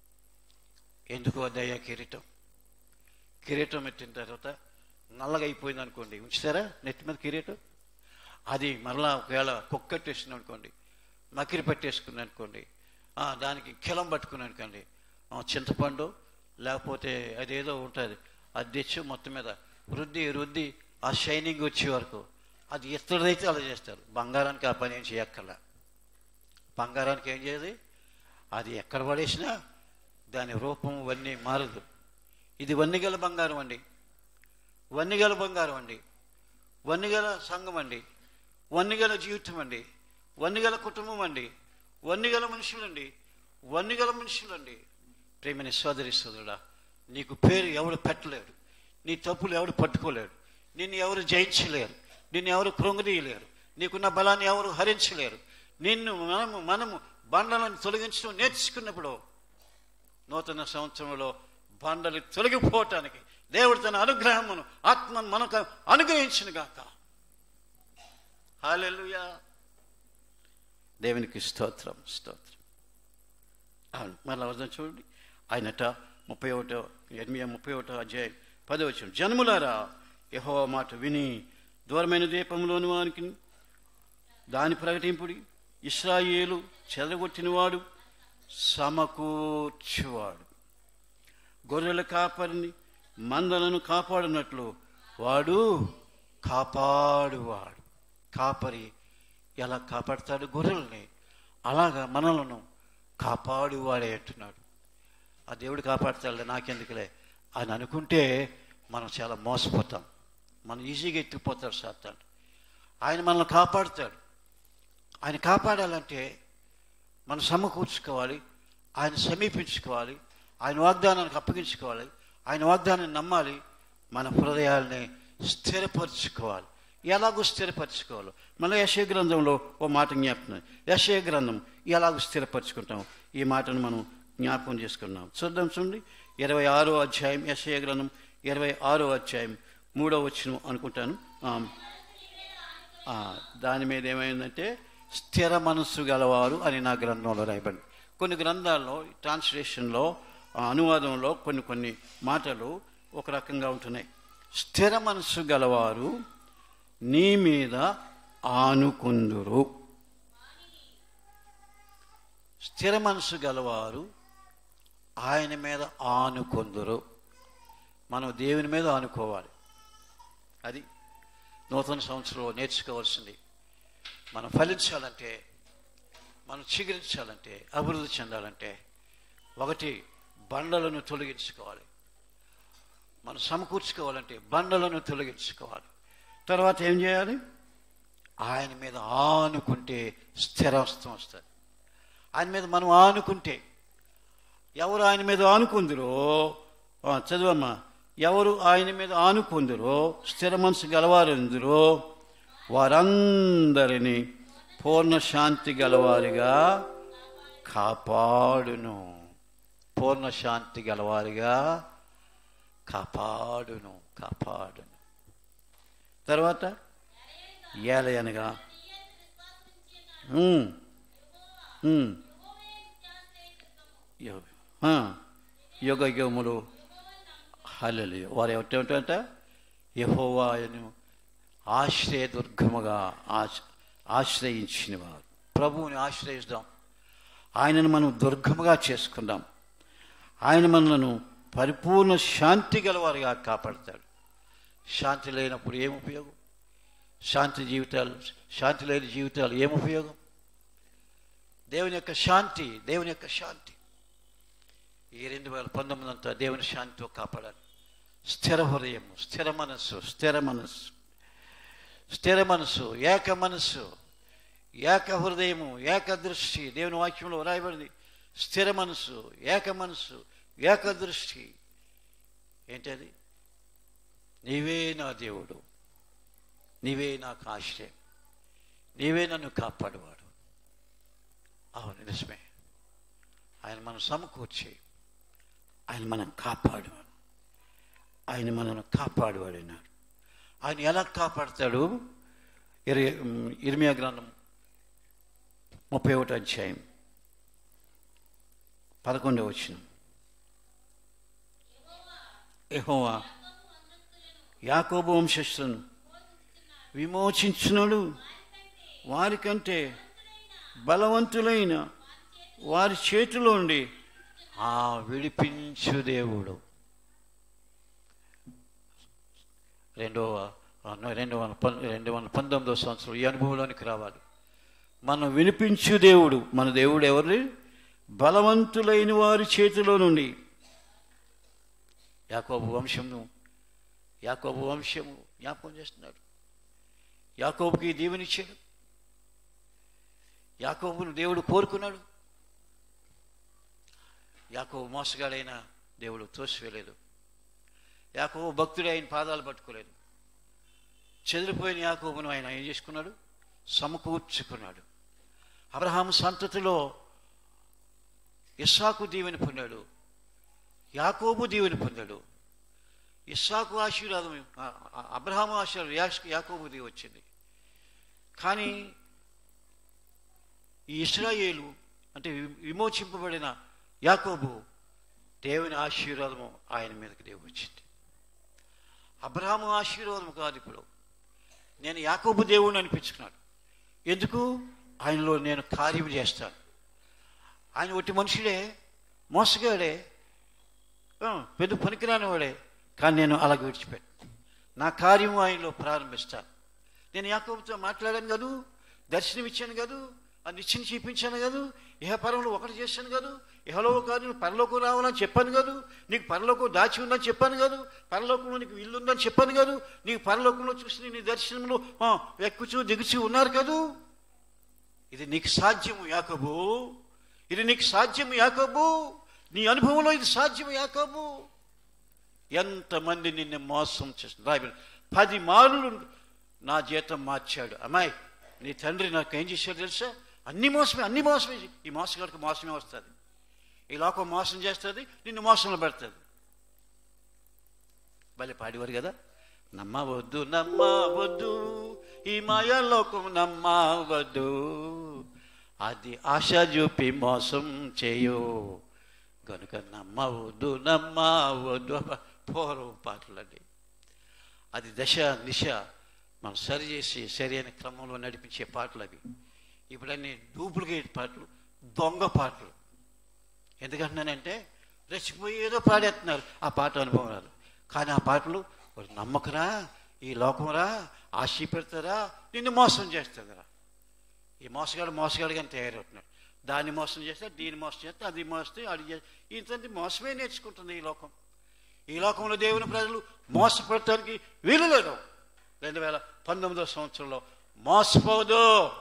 ఎందుకు ఆ దయా కిరీటం కిరీటం పెట్టిన తర్వాత నల్లగా అయిపోయింది అనుకోండి ఉంచుతారా నెత్తి మీద కిరీటం అది మరలా ఒకవేళ కుక్కట్టేసింది అనుకోండి మకిరి పట్టేసుకుంది అనుకోండి ఆ, దానికి కిలం పట్టుకుని అనుకోండి ఆ, చింతపండు లేకపోతే అదేదో ఉంటుంది అది తెచ్చి మొత్తం మీద రుద్ది రుద్ది ఆ షైనింగ్ వచ్చే వరకు అది ఎత్తడైతే అలా చేస్తారు బంగారానికి ఆ పని ఏం చేయక్కర్లా బంగారానికి ఏం చేయదు అది ఎక్కడ పడేసినా దాని రూపం వన్నీ మారదు ఇది వన్నిగల బంగారం అండి వన్నిగల బంగారం అండి వన్నిగల సంఘం అండి వన్నిగల జీవితం అండి వన్నిగల కుటుంబం అండి వన్నిగల మనుషులండి వన్నిగల మనుషులండి ప్రేమని సోదరి సోదరుడా నీకు పేరు ఎవడు పెట్టలేడు నీ తప్పులు ఎవడు పట్టుకోలేడు నిన్ను ఎవరు జయించలేరు నిన్ను ఎవరు కృంగదీయలేరు నీకున్న బలాన్ని ఎవరు హరించలేరు నిన్ను మనము మనము బండలను తొలగించడం నేర్చుకున్నప్పుడు నూతన సంవత్సరంలో బండలు తొలగిపోవటానికి దేవుడు తన అనుగ్రహమును ఆత్మను మనకు అనుగ్రహించిన గాక హాలెలుయా దేవునికి స్తోత్రం స్తోత్రం అవును మళ్ళీ అర్థం చూడండి ఆయనట ముప్పై ఒకటో ఎనిమిది ముప్పై ఒకటో అధ్యాయం పదవచనం జన్ములారా యహో మాట విని దూరమైన దీపంలోని వానికి దాని ప్రకటింపుడి ఇస్రాయేలు చెదగొట్టినవాడు సమకూర్చువాడు గొర్రెల కాపరిని మందలను కాపాడినట్లు వాడు కాపాడువాడు కాపరి ఎలా కాపాడుతాడు గొర్రెల్ని అలాగా మనలను కాపాడువాడే అంటున్నాడు ఆ దేవుడు కాపాడుతాడులే నాకెందుకులే అని అనుకుంటే మనం చాలా మోసపోతాం మనం ఈజీగా ఎత్తుకుపోతాడు సాతాడు ఆయన మనల్ని కాపాడుతాడు ఆయన కాపాడాలంటే మనం సమకూర్చుకోవాలి ఆయన సమీపించుకోవాలి ఆయన వాగ్దానానికి అప్పగించుకోవాలి ఆయన వాగ్దానాన్ని నమ్మాలి మన హృదయాల్ని స్థిరపరచుకోవాలి ఎలాగో స్థిరపరచుకోవాలి మన యశయ గ్రంథంలో ఓ మాట జ్ఞాపకం యశయ గ్రంథం ఎలాగో స్థిరపరచుకుంటాం ఈ మాటను మనం జ్ఞాపకం చేసుకున్నాం చూద్దాం చూడండి ఇరవై ఆరో అధ్యాయం యశయ గ్రంథం ఇరవై ఆరో అధ్యాయం మూడో వచ్చిన అనుకుంటాను ఆ, ఆ, దాని మీద ఏమైందంటే స్థిర మనస్సు గలవారు అని నా గ్రంథంలో రాయబడింది కొన్ని గ్రంథాల్లో ట్రాన్స్లేషన్లో ఆ, అనువాదంలో కొన్ని కొన్ని మాటలు ఒక రకంగా ఉంటున్నాయి స్థిర మనస్సు గలవారు నీ మీద ఆనుకుందురు స్థిర మనసు గలవారు ఆయన మీద ఆనుకుందురు మనం దేవుని మీద ఆనుకోవాలి అది నూతన సంవత్సరంలో నేర్చుకోవాల్సింది మనం ఫలించాలంటే మనం చిగురించాలంటే అభివృద్ధి చెందాలంటే ఒకటి బండలను తొలగించుకోవాలి మనం సమకూర్చుకోవాలంటే బండలను తొలగించుకోవాలి తర్వాత ఏం చేయాలి ఆయన మీద ఆనుకుంటే స్థిరవస్థం వస్తుంది ఆయన మీద మనం ఆనుకుంటే ఎవరు ఆయన మీద ఆనుకుందరో ఆ, చదువమ్మా ఎవరు ఆయన మీద ఆనుకుందరో స్థిర మనసు గలవారందరో వారందరినీ పూర్ణ శాంతి గలవారిగా కాపాడును పూర్ణ శాంతి గలవారిగా కాపాడును కాపాడును తర్వాత ఏలయనగా ఉమ్, ఉమ్, యో- ఆ, యుగ యుగములు హల్లెలు వారు ఏమిటంట యహోవాయను ఆశ్రయదుర్గముగా ఆశ ఆశ్రయించిన వారు ప్రభువుని ఆశ్రయిస్తాం ఆయనను మనం దుర్గముగా చేసుకుందాం ఆయన మనలను పరిపూర్ణ శాంతి గలవారుగా కాపాడతాడు శాంతి లేనప్పుడు ఏం ఉపయోగం శాంతి జీవితాలు శాంతి లేని జీవితాలు ఏం ఉపయోగం దేవుని యొక్క శాంతి దేవుని యొక్క శాంతి ఈ రెండు వేల పంతొమ్మిది అంతా దేవుని శాంతితో కాపాడాలి స్థిర హృదయం స్థిర మనస్సు స్థిర మనస్సు స్థిర మనస్సు ఏక మనస్సు ఏక హృదయము ఏక దృష్టి దేవుని వాక్యంలో రాయబడింది స్థిర మనస్సు ఏక మనస్సు ఏక దృష్టి ఏంటది నీవే నా దేవుడు నీవే నాకు ఆశ్రయం నీవే నన్ను కాపాడువాడు అవును నిజమే ఆయన మనం సమకూర్చి ఆయన మనం కాపాడువాడు ఆయన మనను కాపాడువాడు అన్నాడు ఆయన ఎలా కాపాడతాడు ఇర ఇర్మియా గ్రంథం ముప్పై ఒకటి అధ్యాయం పదకొండవ వచ్చిన యెహోవా యాకోబు వంశస్థులను విమోచించునడు వారికంటే బలవంతులైన వారి చేతిలో ఉండి ఆ విడిపించు దేవుడు రెండవ రెండు వందల పం రెండు వందల పంతొమ్మిదో సంవత్సరం ఈ అనుభవంలోనికి రావాలి మనం వినిపించు దేవుడు మన దేవుడు ఎవరు బలవంతులైన వారి చేతిలో నుండి యాకోబు వంశము యాకోబు వంశము జ్ఞాపకం చేస్తున్నాడు యాకోబుకి దీవెనిచ్చాడు యాకోబును దేవుడు కోరుకున్నాడు యాకోబు మోసగాడైన దేవుడు తోసివేయలేదు యాకోబు భక్తుడే ఆయన పాదాలు పట్టుకోలేదు చెదిరిపోయిన యాకోబును ఆయన ఏం చేసుకున్నాడు సమకూర్చుకున్నాడు అబ్రహాము సంతతిలో ఇస్సాకు దీవెని పొందాడు యాకోబు దీవెని పొందాడు ఇస్సాకు ఆశీర్వాదం ఆ- ఆ- అబ్రహాము ఆశీర్వాదం యాస్- యాకోబు దీవి వచ్చింది కానీ ఈ ఇస్రాయేలు అంటే వి- విమోచింపబడిన యాకోబు దేవుని ఆశీర్వాదము ఆయన మీదకి దేవుడు వచ్చింది అబ్రహాము ఆశీర్వాదం కాదు ఇప్పుడు నేను యాకోబు దేవుడిని అనిపించుకున్నాడు ఎందుకు ఆయనలో నేను కార్యం చేస్తాను ఆయన ఒట్టి మనుషుడే మోసగాడే ఆ, పెద్ద పనికిరాని వాడే కానీ నేను అలాగ విడిచిపెట్టు నా కార్యం ఆయనలో ప్రారంభిస్తాను నేను యాకోబుతో మాట్లాడాను కాదు దర్శనం ఇచ్చాను కాదు ఆ నిత్యం చూపించాను కాదు ఇహ పరంలో ఒకటి చేశాను కాదు ఇహలో కాదు పరలోకం రావాలని చెప్పాను కాదు నీకు పరలోకం దాచి ఉందని చెప్పాను కాదు పరలోకంలో నీకు ఇల్లు ఉందని చెప్పాను కాదు నీకు పరలోకంలో చూసి నీ దర్శనంలో ఆ, ఎక్కుచూ దిగుచూ ఉన్నారు కాదు ఇది నీకు సాధ్యము యాకబు ఇది నీకు సాధ్యము యాకబు నీ అనుభవంలో ఇది సాధ్యము యాకబు ఎంతమంది నిన్ను మోసం చేస్తుంది బైబిల్ పది మార్లు నా జీతం మార్చాడు అమ్మాయి నీ తండ్రి నాకు ఏం చేశాడు తెలుసా అన్ని మోసమే అన్ని మోసమే ఈ మోసగాడికి మోసమే వస్తుంది ఈ లోకం మోసం చేస్తుంది నిన్ను మోసంలో పెడుతుంది భలే పాడేవారు కదా నమ్మవద్దు నమ్మవద్దు ఈ మాయా లోకం నమ్మవద్దు అది ఆశ చూపి మోసం చేయు కనుక నమ్మవద్దు నమ్మవద్దు అబ్బా, పూర్వం పాటలండి అది దశ దిశ మనం సరి చేసి సరైన క్రమంలో నడిపించే పాటలు అవి ఇప్పుడన్నీ డూప్లికేట్ పాటలు దొంగ పాటలు ఎందుకంటున్నానంటే రెచ్చిపోయి ఏదో పాడేస్తున్నారు ఆ పాట అనుభవం రాదు కానీ ఆ పాటలు "ఒరే నమ్మకరా ఈ లోకంరా ఆశ పెడతారా నిన్ను మోసం చేస్తుందిరా ఈ మోసగాడు మోసగాడిగానే తయారవుతున్నాడు దాన్ని మోసం చేస్తే దీన్ని మోసం చేస్తే అది మోస్తే అది చేస్తే ఇంత మోసమే నేర్చుకుంటుంది ఈ లోకం ఈ లోకంలో దేవుని ప్రజలు మోసపడటానికి వీలు లేదు రెండు వేల పంతొమ్మిదో సంవత్సరంలో మోసపోదు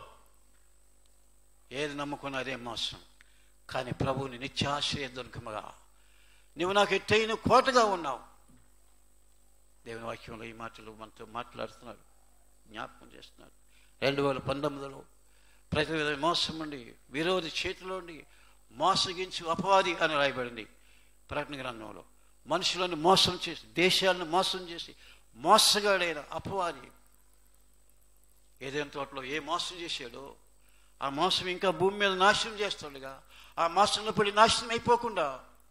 ఏది నమ్ముకున్నా అదే మోసం కానీ ప్రభువుని నిత్యాశ్రయ దుర్గముగా నువ్వు నాకు ఎత్తైన కోటగా ఉన్నావు దేవుని వాక్యంలో ఈ మాటలు మనతో మాట్లాడుతున్నాడు జ్ఞాపకం చేస్తున్నాడు రెండు వేల పంతొమ్మిదిలో ప్రతి విధ మోసం ఉండి విరోధి చేతిలో ఉండి మోసగించి అపవాది అని రాయబడింది ప్రకటన గ్రంథంలో మనుషులను మోసం చేసి దేశాలను మోసం చేసి మోసగాడైన అపవాది ఏదైనా తోటలో ఏ మోసం చేశాడో ఆ మోసం ఇంకా భూమి మీద నాశనం చేస్తుండగా ఆ మోసంలో పడి నాశనం అయిపోకుండా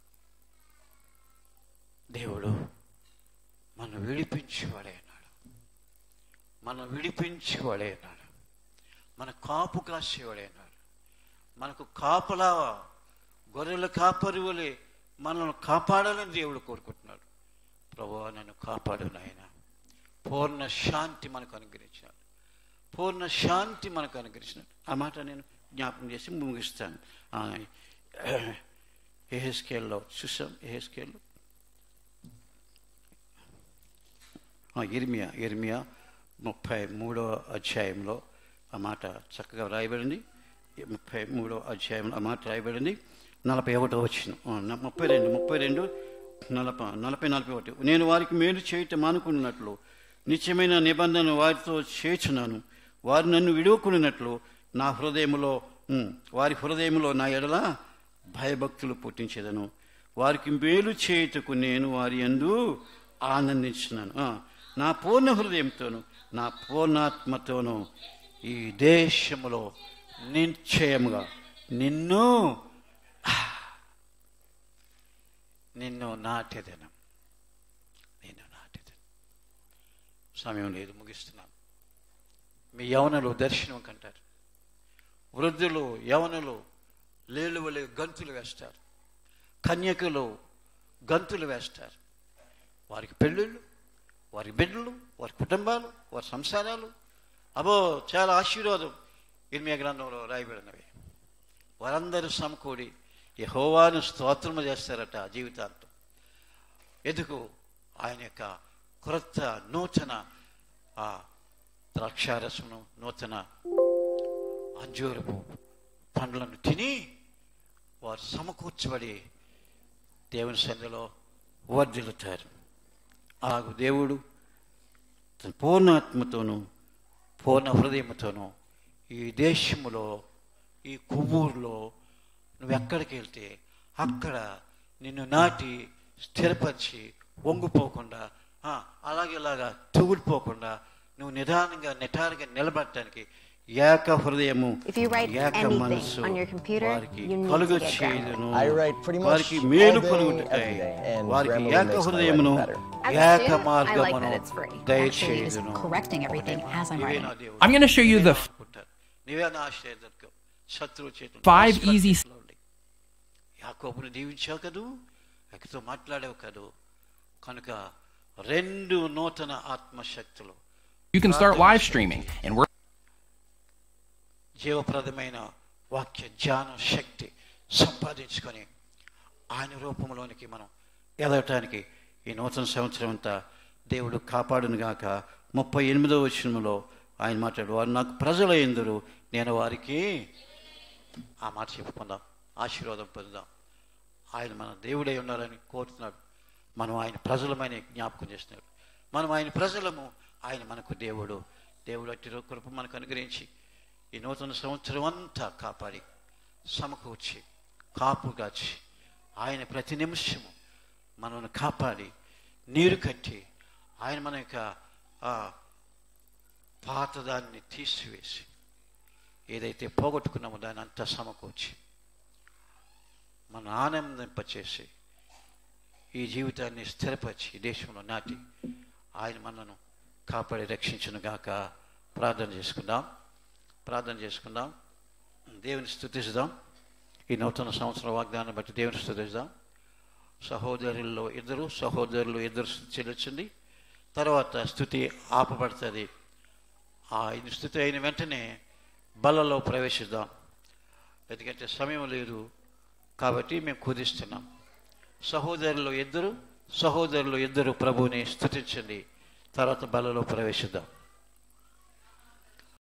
దేవుడు మనం విడిపించేవాడే అన్నాడు మనం విడిపించేవాడే అన్నాడు మన కాపు కాసేవాడే అన్నాడు మనకు కాపలా గొర్రెల కాపరి వలె మనల్ని కాపాడాలని దేవుడు కోరుకుంటున్నాడు ప్రభు నన్ను కాపాడు నాయన పూర్ణ శాంతి మనకు అనుగ్రహించాడు పూర్ణ శాంతి మనకు అనుగ్రహించినాడు ఆ మాట నేను జ్ఞాపకం చేసి ముగిస్తాను ఏ స్కేల్లో చూసాం ఏ స్కేల్లో ఇర్మియా ఇర్మియా ముప్పై మూడో అధ్యాయంలో ఆ మాట చక్కగా రాయబడింది ముప్పై మూడో అధ్యాయంలో ఆ మాట రాయబడింది నలభై ఒకటో వచ్చిన ముప్పై రెండు ముప్పై రెండు నలభై నలభై నలభై ఒకటి నేను వారికి మేలు చేయటం మానుకున్నట్లు నిత్యమైన నిబంధన వారితో చేర్చున్నాను వారు నన్ను విడువకున్నట్లు నా హృదయములో ఉమ్, వారి హృదయంలో నా ఎడల భయభక్తులు పుట్టించేదను వారికి మేలు చేయుటకు నేను వారి యందు ఆనందించున్నాను ఆ, నా పూర్ణ హృదయంతోను నా పూర్ణాత్మతోను ఈ దేశములో నిశ్చయముగా నిన్ను ఆ, నిన్ను నాటెదను నిన్ను నాటెదను సమయం లేదు ముగిస్తున్నాను మీ యవనలు దర్శనం కంటారు వృద్ధులు యవనులు లేళ్ళు వలె గంతులు వేస్తారు కన్యకలు గంతులు వేస్తారు వారికి పెళ్ళిళ్ళు వారి బిడ్డలు వారి కుటుంబాలు వారి సంసారాలు అబో చాలా ఆశీర్వాదం ఇర్మియా గ్రంథంలో రాయబడినవి వారందరూ సమకూడి యహోవాను స్తోత్రము చేస్తారట జీవితాంతం ఎందుకు ఆయన యొక్క క్రొత్త నూతన ఆ ద్రాక్షారసమును నూతన అంజూరపు పండ్లను తిని వారు సమకూర్చబడి దేవుని సన్నిధిలో వర్ధిల్లుతారు ఆగు దేవుడు తన పూర్ణాత్మతోనూ పూర్ణ హృదయంతోనూ ఈ దేశములో ఈ కొవ్వూరులో నువ్వు ఎక్కడికి వెళ్తే అక్కడ నిన్ను నాటి స్థిరపరిచి వంగిపోకుండా ఆ, అలాగే ఇలాగా తగులిపోకుండా నువ్వు నిదానంగా నిటారుగా నిలబడటానికి ఏక హృదయము If you write ఏక anything మనస్సు on your computer, వారికి you need to కలుగు get చేయుదును I write pretty much వారికి మేలు all day, కలుగుటకై every day, and వారికి Grammarly ఏక makes my హృదయమును writing better. As a ఏక student, I like మార్గమును that it's free. Actually, just దయచేయుదును correcting everything as I'm నీవే writing. నా దేవుడు. I'm going to show you the అనుకుంటారు. నీవే నా ఆశ్రయదుర్గం శత్రువు చేతులు Five easy- యాకోబుని దీవించావు కదూ అక్కతో మాట్లాడావు కదూ కనుక రెండు నూతన ఆత్మశక్తులు You can start live streaming, and we're జీవప్రదమైన వాక్య ధ్యాన శక్తి సంపాదించుకొని ఆయన రూపంలోనికి మనం ఎదగటానికి ఈ నూతన సంవత్సరం అంతా దేవుడు కాపాడును గాక ముప్పై ఎనిమిదో వచనంలో ఆయన మాట్లాడు వారు నాకు ప్రజలు ఎందురు నేను వారికి ఆ మాట చెప్పుకుందాం ఆశీర్వాదం పొందుదాం ఆయన మన దేవుడై ఉన్నారని కోరుతున్నాడు మనం ఆయన ప్రజలమని జ్ఞాపకం చేస్తున్నాడు మనం ఆయన ప్రజలము ఆయన మనకు దేవుడు దేవుడు అట్టి కృప మనకు అనుగ్రహించి ఈ నూతన సంవత్సరం అంతా కాపాడి సమకూర్చి కాపుగాచి ఆయన ప్రతి నిమిషము మనల్ని కాపాడి నీరు కట్టి ఆయన మన యొక్క ఆ పాతదాన్ని తీసివేసి ఏదైతే పోగొట్టుకున్నామో దాన్ని అంతా సమకూర్చి మన ఆనందింపచేసి ఈ జీవితాన్ని స్థిరపరిచి ఈ దేశంలో నాటి ఆయన మనను కాపాడి రక్షించును గాక ప్రార్థన చేసుకుందాం ప్రార్థన చేసుకుందాం దేవుని స్థుతిస్తాం ఈ నూతన సంవత్సర వాగ్దానం బట్టి దేవుని స్థుతిస్తాం సహోదరుల్లో ఇద్దరు సహోదరులు ఇద్దరు స్థుతి చెల్లించండి తర్వాత స్థుతి ఆపబడుతుంది ఆ ఈ స్థుతి అయిన వెంటనే బలలో ప్రవేశిద్దాం ఎందుకంటే సమయం లేదు కాబట్టి మేము కుదిస్తున్నాం సహోదరులు ఇద్దరు సహోదరులు ఇద్దరు ప్రభువుని స్థుతించండి తర్వాత బలలో ప్రవేశిద్దాం